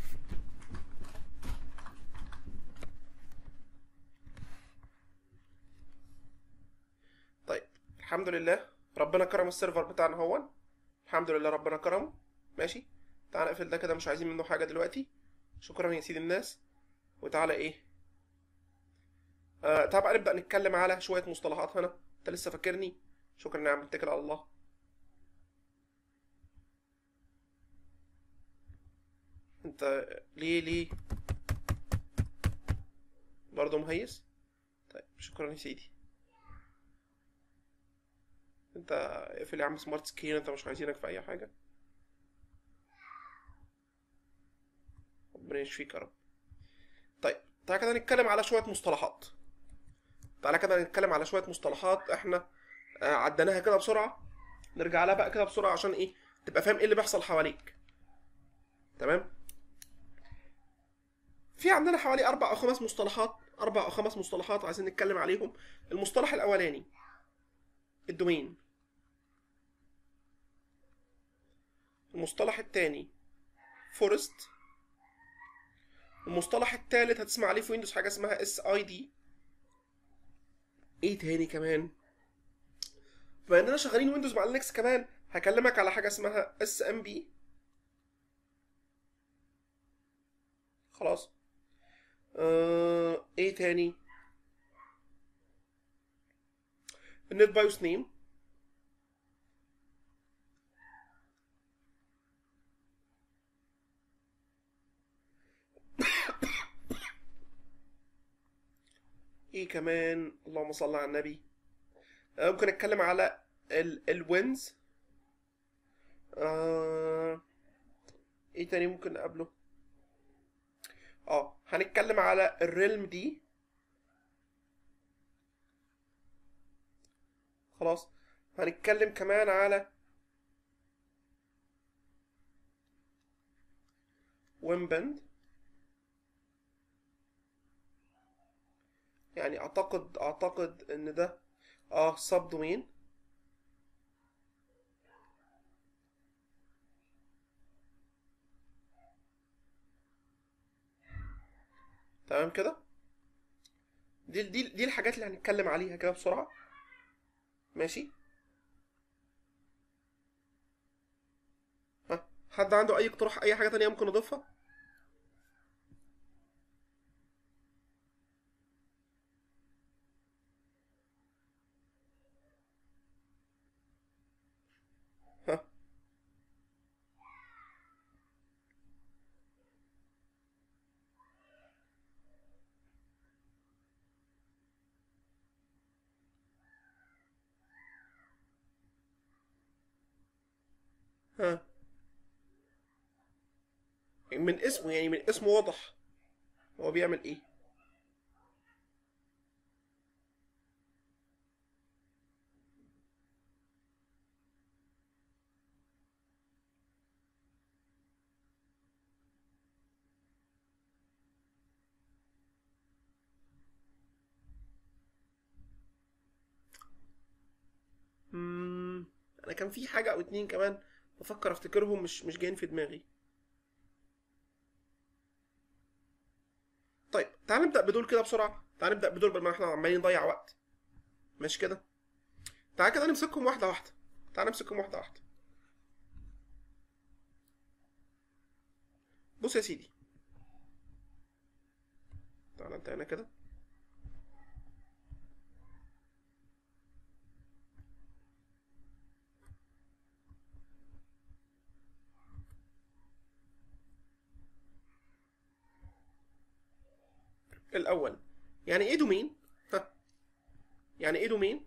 طيب الحمد لله ربنا كرم السيرفر بتاعنا هون الحمد لله ربنا كرمه ماشي تعال نقفل ده كده مش عايزين منه حاجة دلوقتي شكرا يا سيدي الناس وتعالى ايه آه تعال بقى نبدأ نتكلم على شوية مصطلحات هنا انت لسه فاكرني شكرا يا عم اتكل على الله انت ليه ليه برضه مهيس طيب شكرا يا سيدي انت اقفل يا عم سمارت سكرين انت مش عايزينك في اي حاجة ربنا يشفيك يا رب طيب تعالى كده نتكلم على شوية مصطلحات تعالى كده نتكلم على شوية مصطلحات احنا آه، عديناها كده بسرعة نرجع لها بقى كده بسرعة عشان ايه تبقى فاهم ايه اللي بيحصل حواليك تمام في عندنا حوالي أربع أو خمس مصطلحات أربع أو خمس مصطلحات عايزين نتكلم عليهم المصطلح الأولاني الدومين المصطلح الثاني فورست المصطلح الثالث هتسمع عليه في ويندوز حاجة اسمها اس اي دي ايه تاني كمان بما اننا شغالين ويندوز مع لينكس كمان هكلمك على حاجة اسمها اس ام بي خلاص آه، ايه تاني النت بايوس نيم ايه كمان اللهم صل على النبي آه، ممكن اتكلم على ال الوينز آه... ايه تاني ممكن نقابله اه هنتكلم على الريلم دي خلاص هنتكلم كمان على ويمبند يعني اعتقد اعتقد ان ده اه سب دومين تمام كده دي دي دي الحاجات اللي هنتكلم عليها كده بسرعة ماشي ها حد عنده اي اقتراح اي حاجة تانية ممكن اضيفها ها ها من اسمه يعني من اسمه واضح هو بيعمل ايه مم، انا كان في حاجه او اتنين كمان بفكر افتكرهم مش مش جايين في دماغي طيب تعال نبدا بدول كده بسرعه تعال نبدا بدول بدل ما احنا عمالين نضيع وقت ماشي كده تعال كده نمسكهم واحده واحده تعال نمسكهم واحده واحده بص يا سيدي تعال انت هنا كده الاول يعني ايه دومين ها يعني ايه دومين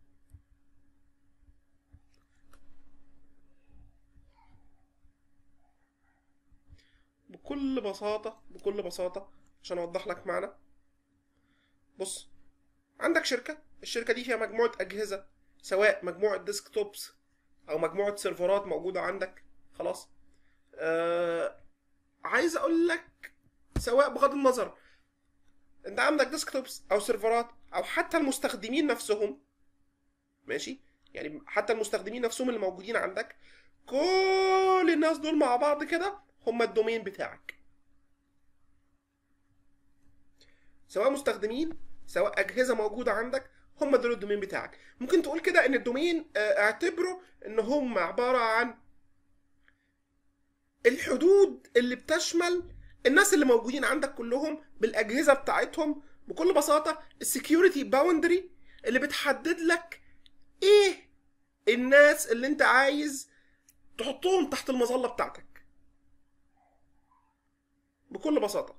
بكل بساطة بكل بساطة عشان أوضح لك معنى بص عندك شركة الشركة دي فيها مجموعة أجهزة سواء مجموعة ديسكتوبس أو مجموعة سيرفرات موجودة عندك خلاص آه عايز أقول لك سواء بغض النظر أنت عندك ديسكتوبس أو سيرفرات أو حتى المستخدمين نفسهم ماشي يعني حتى المستخدمين نفسهم اللي موجودين عندك كل الناس دول مع بعض كده هم الدومين بتاعك سواء مستخدمين سواء اجهزه موجوده عندك هم دول الدومين بتاعك ممكن تقول كده ان الدومين آه، اعتبره ان هم عباره عن الحدود اللي بتشمل الناس اللي موجودين عندك كلهم بالاجهزه بتاعتهم بكل بساطه السكيورتي باوندري اللي بتحدد لك ايه الناس اللي انت عايز تحطهم تحت المظله بتاعتك بكل بساطه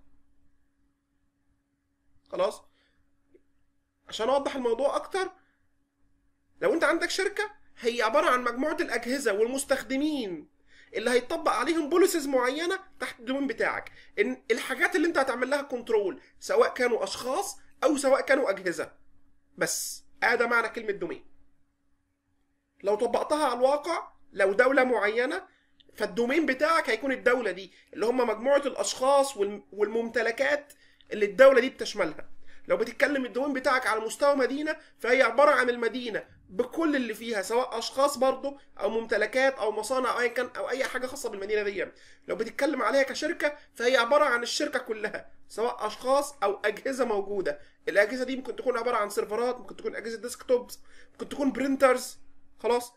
خلاص عشان اوضح الموضوع اكتر لو انت عندك شركه هي عباره عن مجموعه الاجهزه والمستخدمين اللي هيطبق عليهم بوليسز معينه تحت الدومين بتاعك ان الحاجات اللي انت هتعمل لها كنترول سواء كانوا اشخاص او سواء كانوا اجهزه بس هذا معنى كلمه دومين لو طبقتها على الواقع لو دوله معينه فالدومين بتاعك هيكون الدوله دي اللي هم مجموعه الاشخاص والم- والممتلكات اللي الدوله دي بتشملها لو بتتكلم الدومين بتاعك على مستوى مدينه فهي عباره عن المدينه بكل اللي فيها سواء اشخاص برضه او ممتلكات او مصانع او ايا كان او اي حاجه خاصه بالمدينه دي لو بتتكلم عليها كشركه فهي عباره عن الشركه كلها سواء اشخاص او اجهزه موجوده الاجهزه دي ممكن تكون عباره عن سيرفرات ممكن تكون اجهزه ديسكتوبس ممكن تكون برينترز خلاص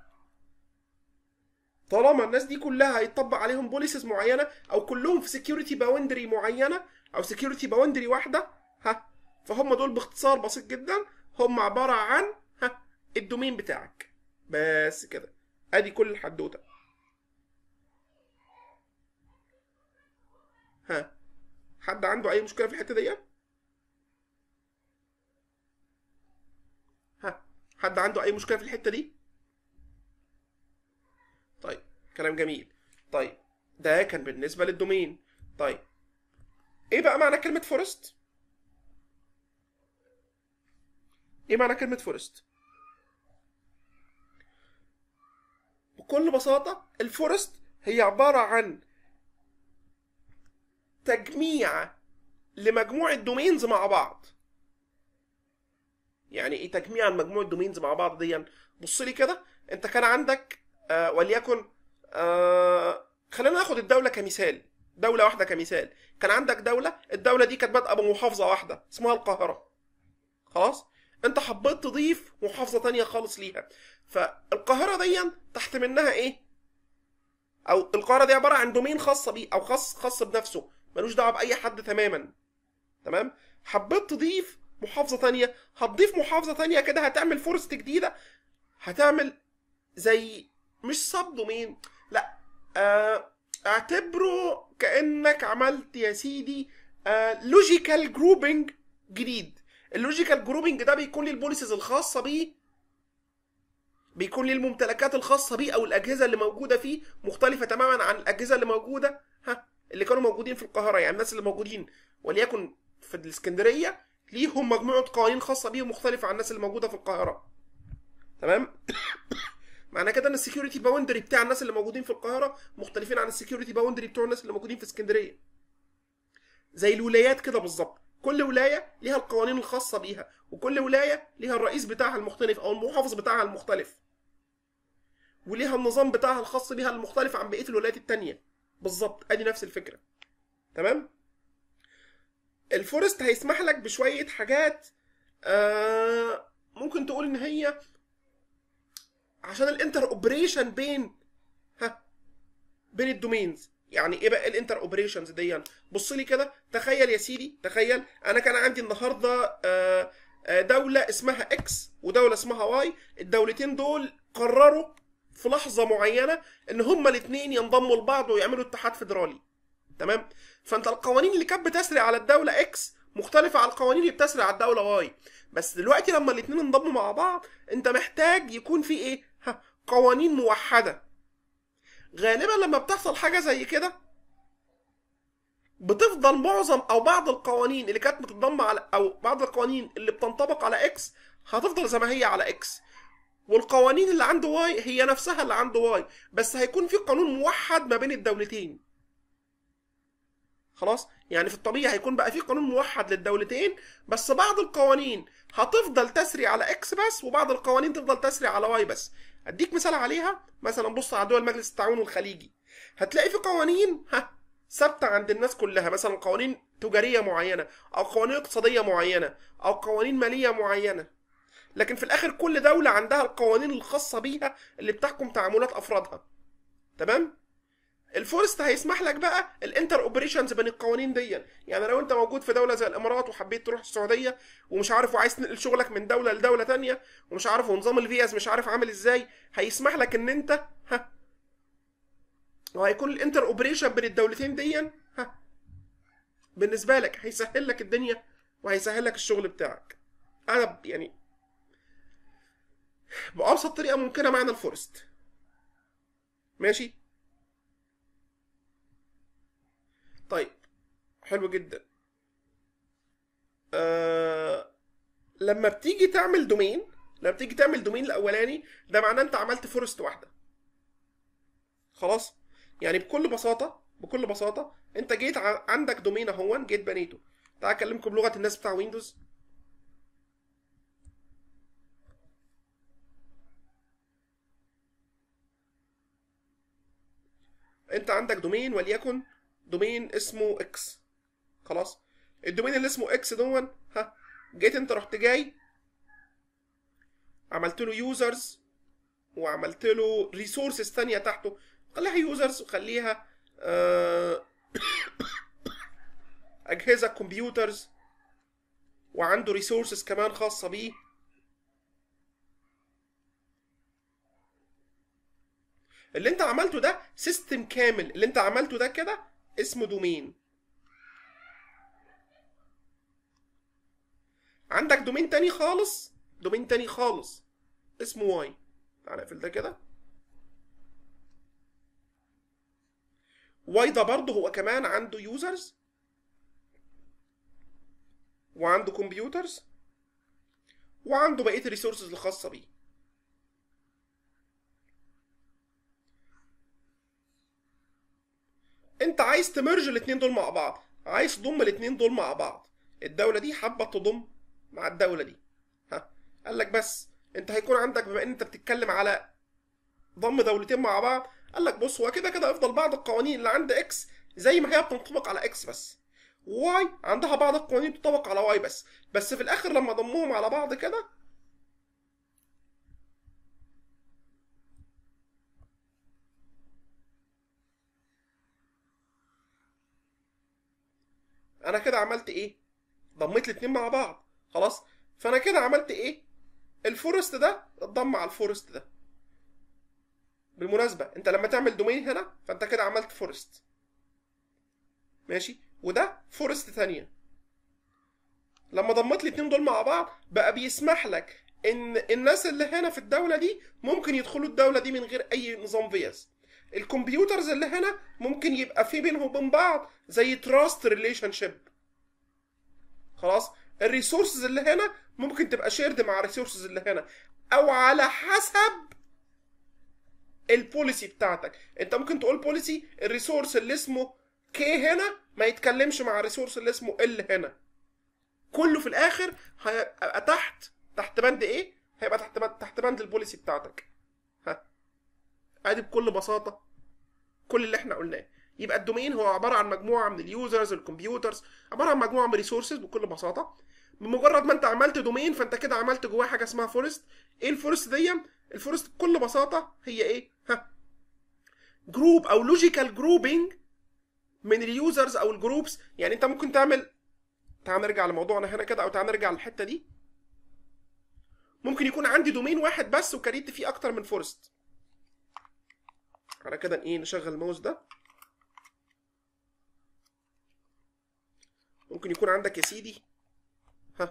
طالما الناس دي كلها هيطبق عليهم بوليسز معينه او كلهم في سكيورتي باوندري معينه او سكيورتي باوندري واحده ها فهم دول باختصار بسيط جدا هم عباره عن ها الدومين بتاعك بس كده ادي كل الحدوته ها حد عنده اي مشكله في الحته دي ها حد عنده اي مشكله في الحته دي طيب كلام جميل طيب ده كان بالنسبه للدومين طيب ايه بقى معنى كلمه فورست ايه معنى كلمه فورست بكل بساطه الفورست هي عباره عن تجميع لمجموعه دومينز مع بعض يعني ايه تجميع مجموعه دومينز مع بعض دي بص لي كده انت كان عندك آه وليكن آه خلينا ناخد الدوله كمثال دوله واحده كمثال كان عندك دوله الدوله دي كانت بادئه بمحافظه واحده اسمها القاهره خلاص انت حبيت تضيف محافظه تانية خالص ليها فالقاهره دي تحت منها ايه او القاهره دي عباره عن دومين خاصه بيه او خاص خاص بنفسه ملوش دعوه باي حد تماما تمام حبيت تضيف محافظه تانية هتضيف محافظه تانية كده هتعمل فورست جديده هتعمل زي مش سب دومين لا آه اعتبره كانك عملت يا سيدي لوجيكال جروبنج جديد اللوجيكال جروبنج ده بيكون لي البوليسز الخاصه بيه بيكون ليه الممتلكات الخاصه بيه او الاجهزه اللي موجوده فيه مختلفه تماما عن الاجهزه اللي موجوده ها اللي كانوا موجودين في القاهره يعني الناس اللي موجودين وليكن في الاسكندريه ليهم مجموعه قوانين خاصه بيهم مختلفه عن الناس اللي موجوده في القاهره تمام معنى كده ان السكيورتي باوندري بتاع الناس اللي موجودين في القاهره مختلفين عن السكيورتي باوندري بتوع الناس اللي موجودين في اسكندريه زي الولايات كده بالظبط كل ولايه ليها القوانين الخاصه بيها وكل ولايه ليها الرئيس بتاعها المختلف او المحافظ بتاعها المختلف وليها النظام بتاعها الخاص بيها المختلف عن بقيه الولايات التانية بالظبط ادي نفس الفكره تمام الفورست هيسمح لك بشويه حاجات آه ممكن تقول ان هي عشان الانتر اوبريشن بين ها بين الدومينز يعني ايه بقى الانتر اوبريشنز دي بص لي كده تخيل يا سيدي تخيل انا كان عندي النهارده آه، آه، دوله اسمها اكس ودوله اسمها واي الدولتين دول قرروا في لحظه معينه ان هما الاثنين ينضموا لبعض ويعملوا اتحاد فيدرالي تمام فانت القوانين اللي كانت بتسري على الدوله اكس مختلفه عن القوانين اللي بتسري على الدوله واي بس دلوقتي لما الاثنين انضموا مع بعض انت محتاج يكون في ايه ها قوانين موحده غالبا لما بتحصل حاجه زي كده بتفضل معظم او بعض القوانين اللي كانت بتنضم على او بعض القوانين اللي بتنطبق على اكس هتفضل زي ما هي على اكس والقوانين اللي عند واي هي نفسها اللي عند واي بس هيكون في قانون موحد ما بين الدولتين خلاص يعني في الطبيعي هيكون بقى في قانون موحد للدولتين بس بعض القوانين هتفضل تسري على اكس بس وبعض القوانين تفضل تسري على واي بس اديك مثال عليها مثلا بص على دول مجلس التعاون الخليجي هتلاقي في قوانين ها ثابته عند الناس كلها مثلا قوانين تجاريه معينه او قوانين اقتصاديه معينه او قوانين ماليه معينه لكن في الاخر كل دوله عندها القوانين الخاصه بيها اللي بتحكم تعاملات افرادها تمام الفورست هيسمح لك بقى الانتر اوبريشنز بين القوانين دي يعني لو انت موجود في دوله زي الامارات وحبيت تروح السعوديه ومش عارف وعايز تنقل شغلك من دوله لدوله تانية ومش عارف ونظام الفيز مش عارف عامل ازاي هيسمح لك ان انت ها وهيكون الانتر اوبريشن بين الدولتين دي ها بالنسبه لك هيسهل لك الدنيا وهيسهل لك الشغل بتاعك انا ب- يعني بأبسط طريقة ممكنة معنى الفورست ماشي طيب حلو جدا آه لما بتيجي تعمل دومين لما بتيجي تعمل دومين الاولاني ده معناه انت عملت فورست واحده خلاص يعني بكل بساطه بكل بساطه انت جيت ع- عندك دومين اهون جيت بنيته تعال اكلمكم بلغه الناس بتاع ويندوز انت عندك دومين وليكن دومين اسمه اكس خلاص الدومين اللي اسمه اكس دون ها جيت انت رحت جاي عملت له يوزرز وعملت له ريسورسز تانية تحته خليها يوزرز وخليها آه، اجهزه كمبيوترز وعنده ريسورسز كمان خاصه بيه اللي انت عملته ده سيستم كامل اللي انت عملته ده كده اسمه دومين عندك دومين تاني خالص دومين تاني خالص اسمه واي تعال نقفل ده كده واي ده برضه هو كمان عنده يوزرز وعنده كمبيوترز وعنده بقيه الريسورسز الخاصه بيه انت عايز تمرج الاتنين دول مع بعض عايز تضم الاتنين دول مع بعض الدولة دي حابة تضم مع الدولة دي ها قال لك بس انت هيكون عندك بما ان انت بتتكلم على ضم دولتين مع بعض قال لك بص هو كده كده يفضل بعض القوانين اللي عند اكس زي ما هي بتنطبق على اكس بس واي عندها بعض القوانين بتطبق على واي بس بس في الاخر لما ضموهم على بعض كده انا كده عملت ايه ضميت الاتنين مع بعض خلاص فانا كده عملت ايه الفورست ده اتضم على الفورست ده بالمناسبة انت لما تعمل دومين هنا فانت كده عملت فورست ماشي وده فورست تانية لما ضميت الاتنين دول مع بعض بقى بيسمح لك ان الناس اللي هنا في الدوله دي ممكن يدخلوا الدوله دي من غير اي نظام فيز الكمبيوترز اللي هنا ممكن يبقى في بينهم وبين بعض زي تراست ريليشن شيب خلاص الريسورسز اللي هنا ممكن تبقى شيرد مع الريسورسز اللي هنا او على حسب البوليسي بتاعتك انت ممكن تقول بوليسي الريسورس اللي اسمه كي هنا ما يتكلمش مع الريسورس اللي اسمه ال هنا كله في الاخر هيبقى تحت تحت بند ايه هيبقى تحت بند تحت بند البوليسي بتاعتك ها ادي بكل بساطه كل اللي احنا قلناه يبقى الدومين هو عباره عن مجموعه من اليوزرز الكمبيوترز عباره عن مجموعه من ريسورسز بكل بساطه بمجرد ما انت عملت دومين فانت كده عملت جواه حاجه اسمها فورست ايه الفورست دي الفورست بكل بساطه هي ايه ها جروب او لوجيكال جروبينج من اليوزرز او الجروبس يعني انت ممكن تعمل تعال نرجع لموضوعنا هنا كده او تعال نرجع للحته دي ممكن يكون عندي دومين واحد بس وكريت فيه اكتر من فورست على كده ايه نشغل الماوس ده ممكن يكون عندك يا سيدي ها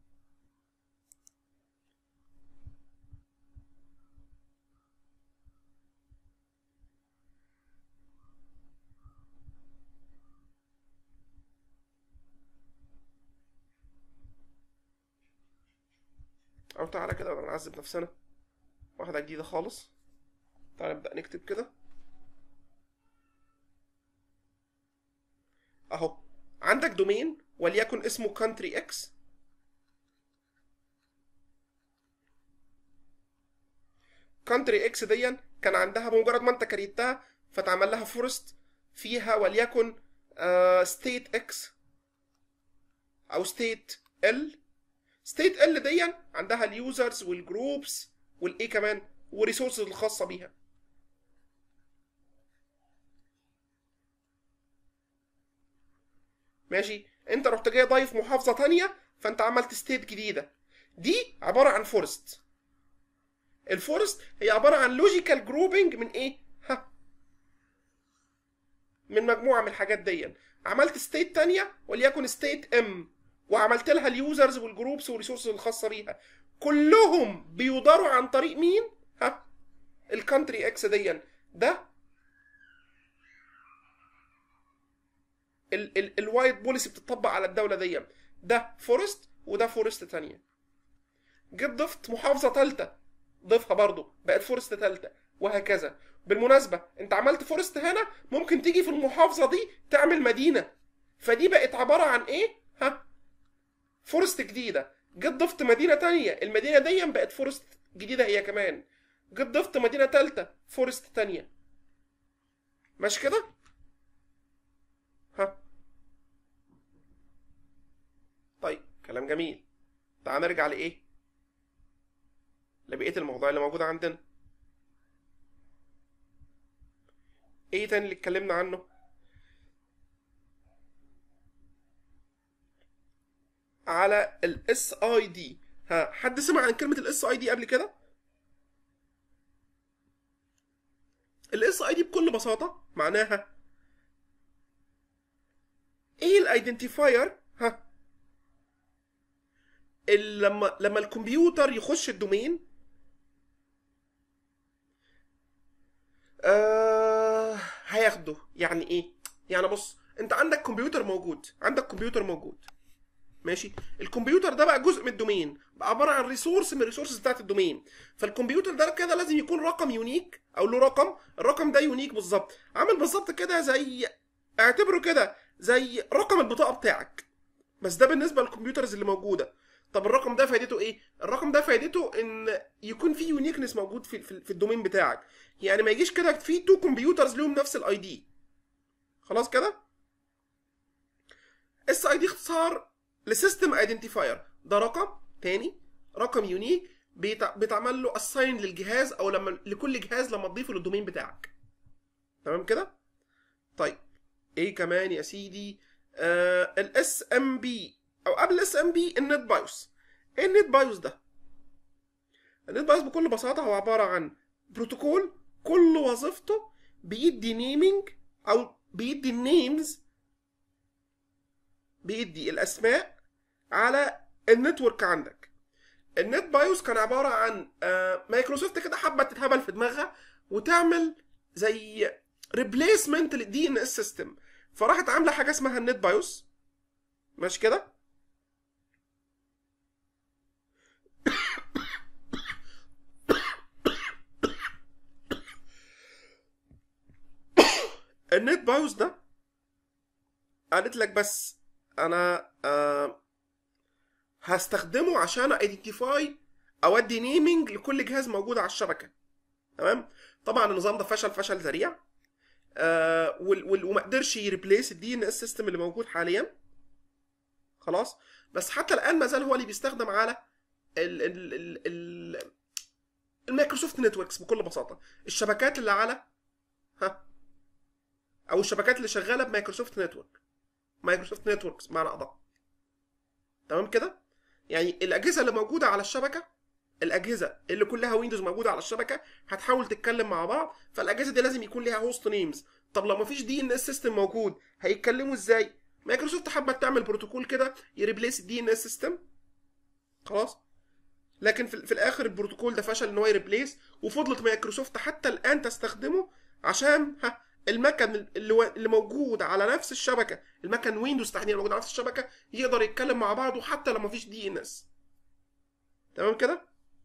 او تعالى كده ولا نعذب نفسنا واحدة جديدة خالص تعالى نبدأ نكتب كده اهو عندك دومين وليكن اسمه country x country x دي كان عندها بمجرد ما انت كريتها فتعمل لها فورست فيها وليكن آه state x او state l state l دي عندها اليوزرز والجروبس والايه كمان والريسورسز الخاصه بيها ماشي انت رحت جاي ضايف محافظه تانية فانت عملت ستيت جديده دي عباره عن فورست الفورست هي عباره عن لوجيكال جروبنج من ايه ها من مجموعه من الحاجات دي عملت ستيت تانية وليكن ستيت ام وعملت لها اليوزرز والجروبس والريسورسز الخاصه بيها كلهم بيداروا عن طريق مين ها الكانتري اكس دي ده الوايت بوليسي بتطبق على الدوله دي ده فورست وده فورست تانية جيت ضفت محافظه ثالثه ضيفها برضو بقت فورست ثالثه وهكذا بالمناسبه انت عملت فورست هنا ممكن تيجي في المحافظه دي تعمل مدينه فدي بقت عباره عن ايه ها فورست جديده جيت ضفت مدينه تانية المدينه دي بقت فورست جديده هي كمان جيت ضفت مدينه ثالثه فورست تانية ماشي كده ها طيب كلام جميل تعال نرجع لايه لبقيه الموضوع اللي موجود عندنا ايه تاني اللي اتكلمنا عنه على الاس اي دي ها حد سمع عن كلمه الاس اي دي قبل كده الاس اي دي بكل بساطه معناها ايه الايدنتيفاير ها ال- لما لما الكمبيوتر يخش الدومين آه هياخده يعني ايه يعني بص انت عندك كمبيوتر موجود عندك كمبيوتر موجود ماشي الكمبيوتر ده بقى جزء من الدومين بقى عباره عن ريسورس من الريسورسز بتاعت الدومين فالكمبيوتر ده كده لازم يكون رقم يونيك او له رقم الرقم ده يونيك بالظبط عامل بالظبط كده زي اعتبره كده زي رقم البطاقه بتاعك بس ده بالنسبه للكمبيوترز اللي موجوده طب الرقم ده فايدته ايه الرقم ده فايدته ان يكون في يونيكنس موجود في في في الدومين بتاعك يعني ما يجيش كده في تو كمبيوترز لهم نفس الاي دي خلاص كده اس اي دي اختصار لسيستم ايدنتيفاير ده رقم تاني رقم يونيك بيتع- بيتعمل له اساين للجهاز او لما لكل جهاز لما تضيفه للدومين بتاعك تمام كده طيب ايه كمان يا سيدي آه الاس ام بي او قبل الاس ام بي النت بايوس ايه النت بايوس ده النت بايوس بكل بساطه هو عباره عن بروتوكول كل وظيفته بيدي نيمينج او بيدي النيمز بيدي الاسماء على النتورك عندك النت بايوس كان عباره عن آه، مايكروسوفت كده حابه تتهبل في دماغها وتعمل زي ريبليسمنت للدي ان اس سيستم فراحت عامله حاجه اسمها النت بايوس ماشي كده النت بايوس ده قالت لك بس انا آه هستخدمه عشان ايدنتيفاي او ادي نيمينج لكل جهاز موجود على الشبكه تمام طبعا النظام ده فشل فشل ذريع آه وال- وال- وما قدرش يريبليس الدي ان اس سيستم اللي موجود حاليا خلاص بس حتى الان ما زال هو اللي بيستخدم على ال ال ال ال المايكروسوفت نتوركس بكل بساطه الشبكات اللي على ها او الشبكات اللي شغاله بمايكروسوفت نتورك مايكروسوفت نتوركس بمعنى ادق تمام كده يعني الاجهزه اللي موجوده على الشبكه الاجهزه اللي كلها ويندوز موجوده على الشبكه هتحاول تتكلم مع بعض فالاجهزه دي لازم يكون ليها هوست نيمز طب لو مفيش دي ان اس سيستم موجود هيتكلموا ازاي مايكروسوفت حابه تعمل بروتوكول كده يريبليس الدي ان اس سيستم خلاص لكن في, في الاخر البروتوكول ده فشل ان هو يريبليس وفضلت مايكروسوفت حتى الان تستخدمه عشان ها المكن اللي, و- اللي موجود على نفس الشبكه المكن ويندوز تحديدا موجود على نفس الشبكه يقدر يتكلم مع بعضه حتى لو مفيش دي ان اس تمام كده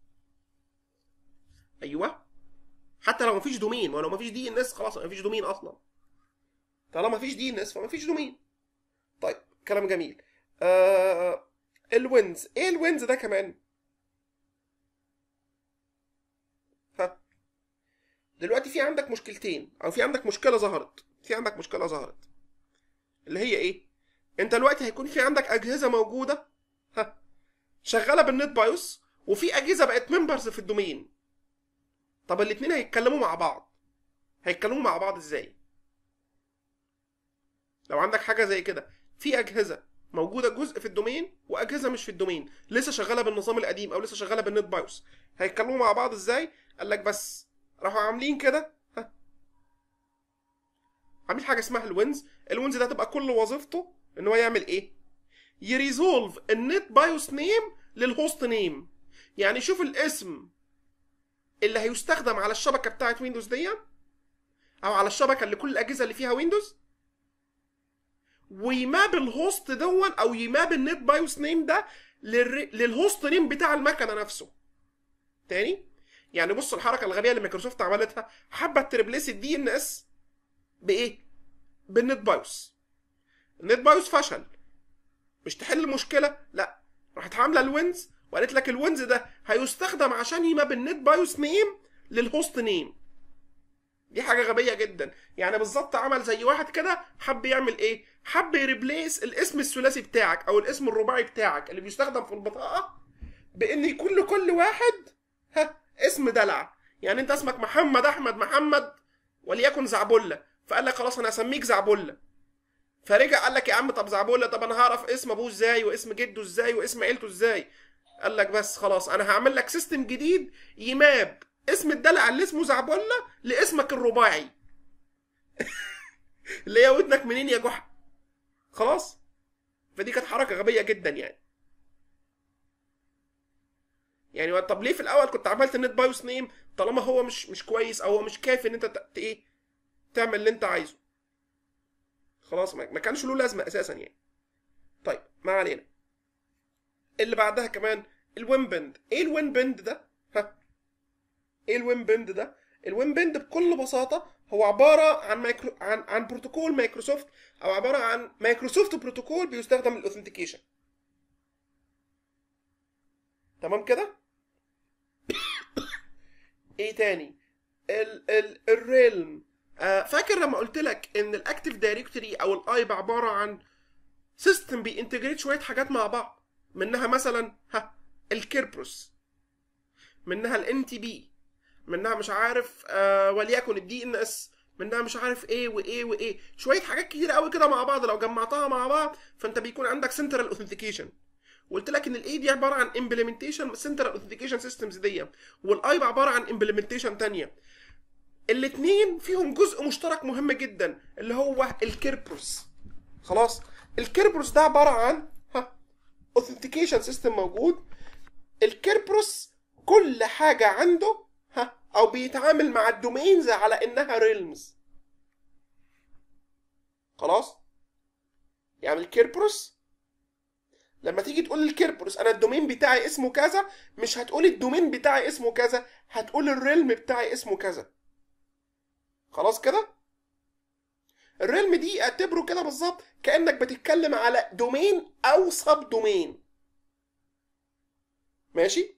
ايوه حتى لو مفيش دومين ولو مفيش دي ان اس خلاص مفيش دومين اصلا طالما مفيش دي ان اس فمفيش دومين طيب كلام جميل آه الوينز ايه الوينز ده كمان ها دلوقتي في عندك مشكلتين او في عندك مشكله ظهرت في عندك مشكله ظهرت اللي هي ايه انت دلوقتي هيكون في عندك اجهزه موجوده ها شغاله بالنت بايوس وفي اجهزه بقت ممبرز في الدومين طب الاتنين هيتكلموا مع بعض هيتكلموا مع بعض ازاي لو عندك حاجه زي كده في اجهزه موجوده جزء في الدومين واجهزه مش في الدومين لسه شغاله بالنظام القديم او لسه شغاله بالنت بايوس هيتكلموا مع بعض ازاي قال لك بس راحوا عاملين كده ها عامل حاجه اسمها الوينز الوينز ده تبقى كل وظيفته ان هو يعمل ايه يريزولف النت بايوس نيم للهوست نيم يعني شوف الاسم اللي هيستخدم على الشبكه بتاعت ويندوز دي او على الشبكه اللي كل الاجهزه اللي فيها ويندوز ويماب الهوست دون او يماب النت بايوس نيم ده للر... للهوست نيم بتاع المكنه نفسه تاني يعني بص الحركه الغبيه اللي مايكروسوفت عملتها حابه تريبليس الدي ان اس بايه بالنت بايوس النت بايوس فشل مش تحل المشكله لا راحت عامله الوينز وقالت لك الوينز ده هيستخدم عشان يماب النت بايوس نيم للهوست نيم دي حاجه غبيه جدا يعني بالظبط عمل زي واحد كده حب يعمل ايه حب يريبليس الاسم الثلاثي بتاعك او الاسم الرباعي بتاعك اللي بيستخدم في البطاقه بان يكون لكل واحد ها اسم دلع يعني انت اسمك محمد احمد محمد وليكن زعبله فقال لك خلاص انا هسميك زعبله فرجع قال لك يا عم طب زعبله طب انا هعرف اسم ابوه ازاي واسم جده ازاي واسم عيلته ازاي قال لك بس خلاص انا هعمل لك سيستم جديد يماب اسم الدلع اللي اسمه زعبله لاسمك الرباعي اللي هي ودنك منين يا جحا خلاص فدي كانت حركه غبيه جدا يعني يعني طب ليه في الاول كنت عملت النت بايوس نيم طالما هو مش مش كويس او هو مش كافي ان انت ت- ت- ايه تعمل اللي انت عايزه خلاص ما ما كانش له لازمه اساسا يعني طيب ما علينا اللي بعدها كمان الوين بند ايه الوين بند ده ها ايه الوين بند ده الوين بند بكل بساطه هو عباره عن مايكرو عن عن بروتوكول مايكروسوفت او عباره عن مايكروسوفت بروتوكول بيستخدم للاوثنتيكيشن تمام كده ايه تاني ال ال الريلم آه فاكر لما قلت لك ان الاكتيف دايركتوري او الايب عباره عن سيستم بينتجريت شويه حاجات مع بعض منها مثلا ها الكيربروس منها الان تي بي منها مش عارف آه وليكن الدي ان اس منها مش عارف ايه وايه وايه شويه حاجات كتير قوي كده مع بعض لو جمعتها مع بعض فانت بيكون عندك سنترال اوثنتيكيشن قلت لك ان الاي دي عباره عن امبلمنتيشن سنترال اوثنتيكيشن سيستمز دي والايب عباره عن امبلمنتيشن تانية الاثنين فيهم جزء مشترك مهم جدا اللي هو الكيربروس خلاص الكيربروس ده عباره عن ها اوثنتيكيشن سيستم موجود الكيربروس كل حاجه عنده ها او بيتعامل مع الدومينز على انها ريلمز خلاص يعني الكيربروس لما تيجي تقول للكيربروس انا الدومين بتاعي اسمه كذا مش هتقول الدومين بتاعي اسمه كذا هتقول الريلم بتاعي اسمه كذا خلاص كده الريلم دي اعتبره كده بالظبط كانك بتتكلم على دومين او سب دومين ماشي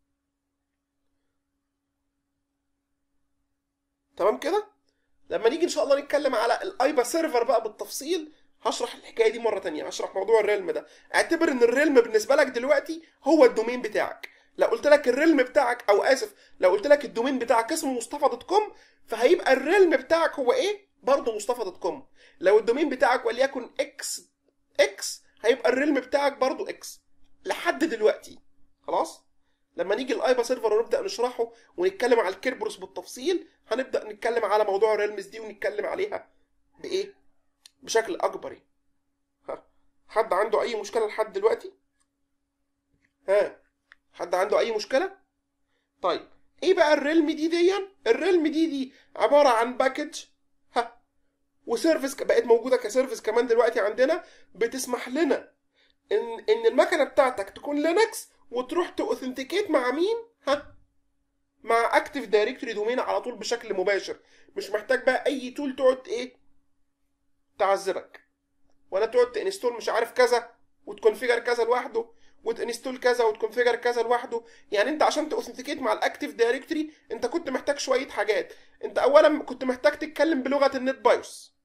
تمام كده لما نيجي ان شاء الله نتكلم على الايبا سيرفر بقى بالتفصيل هشرح الحكايه دي مره تانية هشرح موضوع الريلم ده اعتبر ان الريلم بالنسبه لك دلوقتي هو الدومين بتاعك لو قلت لك الريلم بتاعك او اسف لو قلت لك الدومين بتاعك اسمه مصطفى دوت كوم فهيبقى الريلم بتاعك هو ايه برضه مصطفى دوت كوم لو الدومين بتاعك وليكن اكس اكس هيبقى الريلم بتاعك برضه اكس لحد دلوقتي خلاص لما نيجي الايبا سيرفر ونبدا نشرحه ونتكلم على الكيربروس بالتفصيل هنبدا نتكلم على موضوع الريلمز دي ونتكلم عليها بايه بشكل اكبر يعني. ها حد عنده اي مشكله لحد دلوقتي ها حد عنده اي مشكله طيب ايه بقى الريلم دي دي الريلم دي دي عباره عن باكج ها وسيرفيس بقت موجوده كسيرفيس كمان دلوقتي عندنا بتسمح لنا ان ان المكنه بتاعتك تكون لينكس وتروح تاوثنتيكيت مع مين ها مع اكتف دايركتوري دومين على طول بشكل مباشر مش محتاج بقى اي تول تقعد ايه تعذبك ولا تقعد تنستول مش عارف كذا وتكونفيجر كذا لوحده وتنستول كذا وتكونفيجر كذا لوحده يعني انت عشان تاوثنتيكيت مع الاكتف دايركتوري انت كنت محتاج شويه حاجات انت اولا كنت محتاج تتكلم بلغه النت بايوس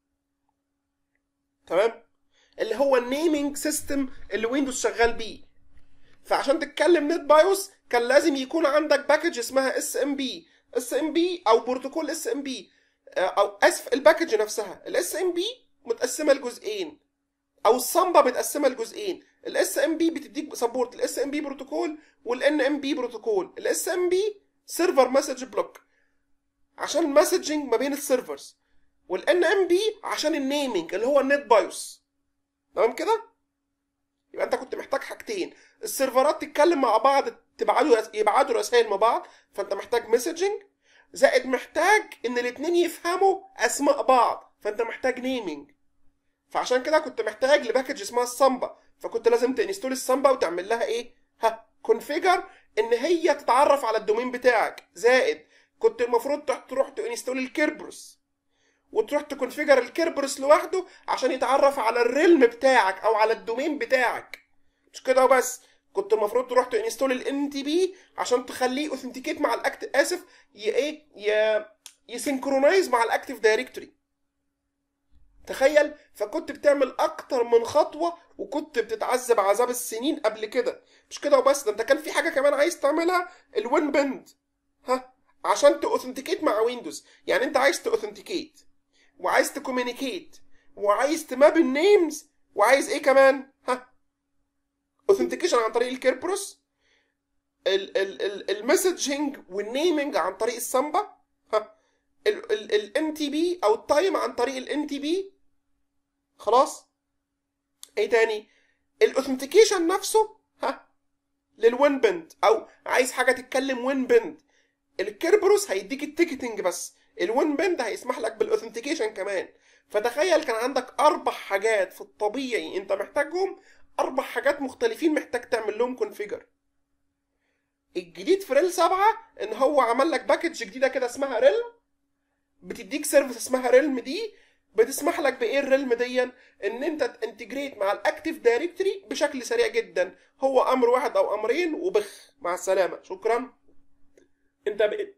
تمام اللي هو النيمينج سيستم اللي ويندوز شغال بيه فعشان تتكلم نت بايوس كان لازم يكون عندك باكج اسمها اس ام بي اس ام بي او بروتوكول اس ام بي او اسف الباكج نفسها الاس ام بي متقسمه لجزئين او الصمبه متقسمه لجزئين الاس ام بي بتديك سبورت الاس ام بي بروتوكول والان ام بي بروتوكول الاس ام بي سيرفر مسج بلوك عشان المسجنج ما بين السيرفرز والان ام بي عشان النيمينج اللي هو النت بايوس تمام كده يبقى انت كنت محتاج حاجتين السيرفرات تتكلم مع بعض تبعتوا يبعتوا رسائل مع بعض فانت محتاج مسجنج زائد محتاج ان الاتنين يفهموا اسماء بعض فانت محتاج نيمينج فعشان كده كنت محتاج لباكج اسمها السامبا فكنت لازم تنستول السامبا وتعمل لها ايه ها كونفيجر ان هي تتعرف على الدومين بتاعك زائد كنت المفروض تروح تنستول الكيربروس وتروح تكونفيجر الكيربروس لوحده عشان يتعرف على الريلم بتاعك او على الدومين بتاعك مش كده وبس كنت المفروض تروح تنستول الان تي بي عشان تخليه اوثنتيكيت مع الاكت اسف ي ايه ي يسنكرونايز مع الاكتيف دايركتوري تخيل فكنت بتعمل اكتر من خطوه وكنت بتتعذب عذاب السنين قبل كده مش كده وبس ده انت كان في حاجه كمان عايز تعملها الوين بند ها عشان تاوثنتيكيت مع ويندوز يعني انت عايز تاوثنتيكيت وعايز تكومينيكيت وعايز تماب النيمز وعايز ايه كمان ها اوثنتيكيشن عن طريق الكيربروس المسجنج والنيمنج عن طريق السامبا ها الان تي بي او التايم عن طريق الان تي بي خلاص ايه تاني الاوثنتيكيشن نفسه ها للوين بند او عايز حاجه تتكلم وين بند الكيربروس هيديك التيكتنج بس الوين بند هيسمح لك بالاوثنتيكيشن كمان فتخيل كان عندك اربع حاجات في الطبيعي انت محتاجهم اربع حاجات مختلفين محتاج تعمل لهم كونفيجر الجديد في ريل 7 ان هو عمل لك باكج جديده كده اسمها ريلم بتديك سيرفيس اسمها ريلم دي بتسمح لك بايه الريلم دي ان انت تنتجريت مع الاكتيف دايركتوري بشكل سريع جدا هو امر واحد او امرين وبخ مع السلامه شكرا انت بقيت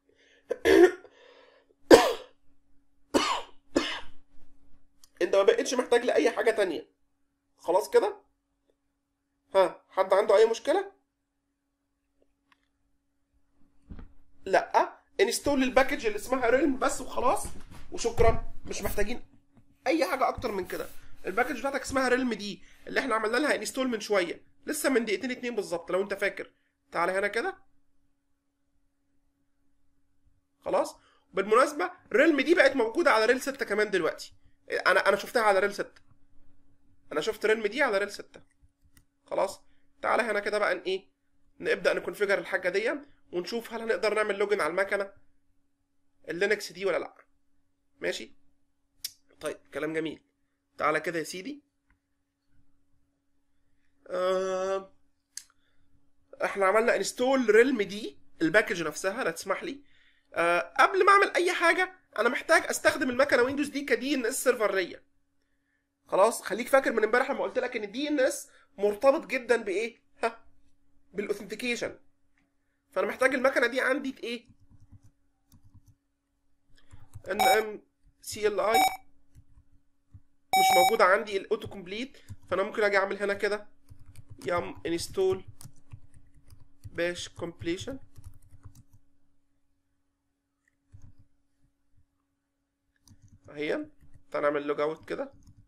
انت ما بقتش محتاج لاي حاجه تانية خلاص كده ها حد عنده اي مشكله لا انستول الباكج اللي اسمها ريلم بس وخلاص وشكرا مش محتاجين اي حاجه اكتر من كده الباكج بتاعتك اسمها ريلم دي اللي احنا عملنا لها انستول من شويه لسه من دقيقتين اتنين بالظبط لو انت فاكر تعالى هنا كده خلاص بالمناسبه ريلم دي بقت موجوده على ريل 6 كمان دلوقتي انا انا شفتها على ريل 6 انا شفت ريلم دي على ريل 6 خلاص تعالى هنا كده بقى ايه نبدا نكونفيجر الحاجه دي ونشوف هل هنقدر نعمل لوجن على المكنه اللينكس دي ولا لا ماشي طيب كلام جميل تعالى كده يا سيدي آه احنا عملنا انستول ريلم دي الباكج نفسها لا تسمح لي آه قبل ما اعمل اي حاجه انا محتاج استخدم المكنه ويندوز دي كدي ان اس سيرفر ليا خلاص خليك فاكر من امبارح لما قلت لك ان الدي ان اس مرتبط جدا بايه ها بالاوثنتيكيشن فانا محتاج المكنه دي عندي ايه ان ام سي ال اي مش موجوده عندي الاوتو كومبليت فانا ممكن اجي اعمل هنا كده يم انستول باش كومبليشن اهي تعال نعمل لوج اوت كده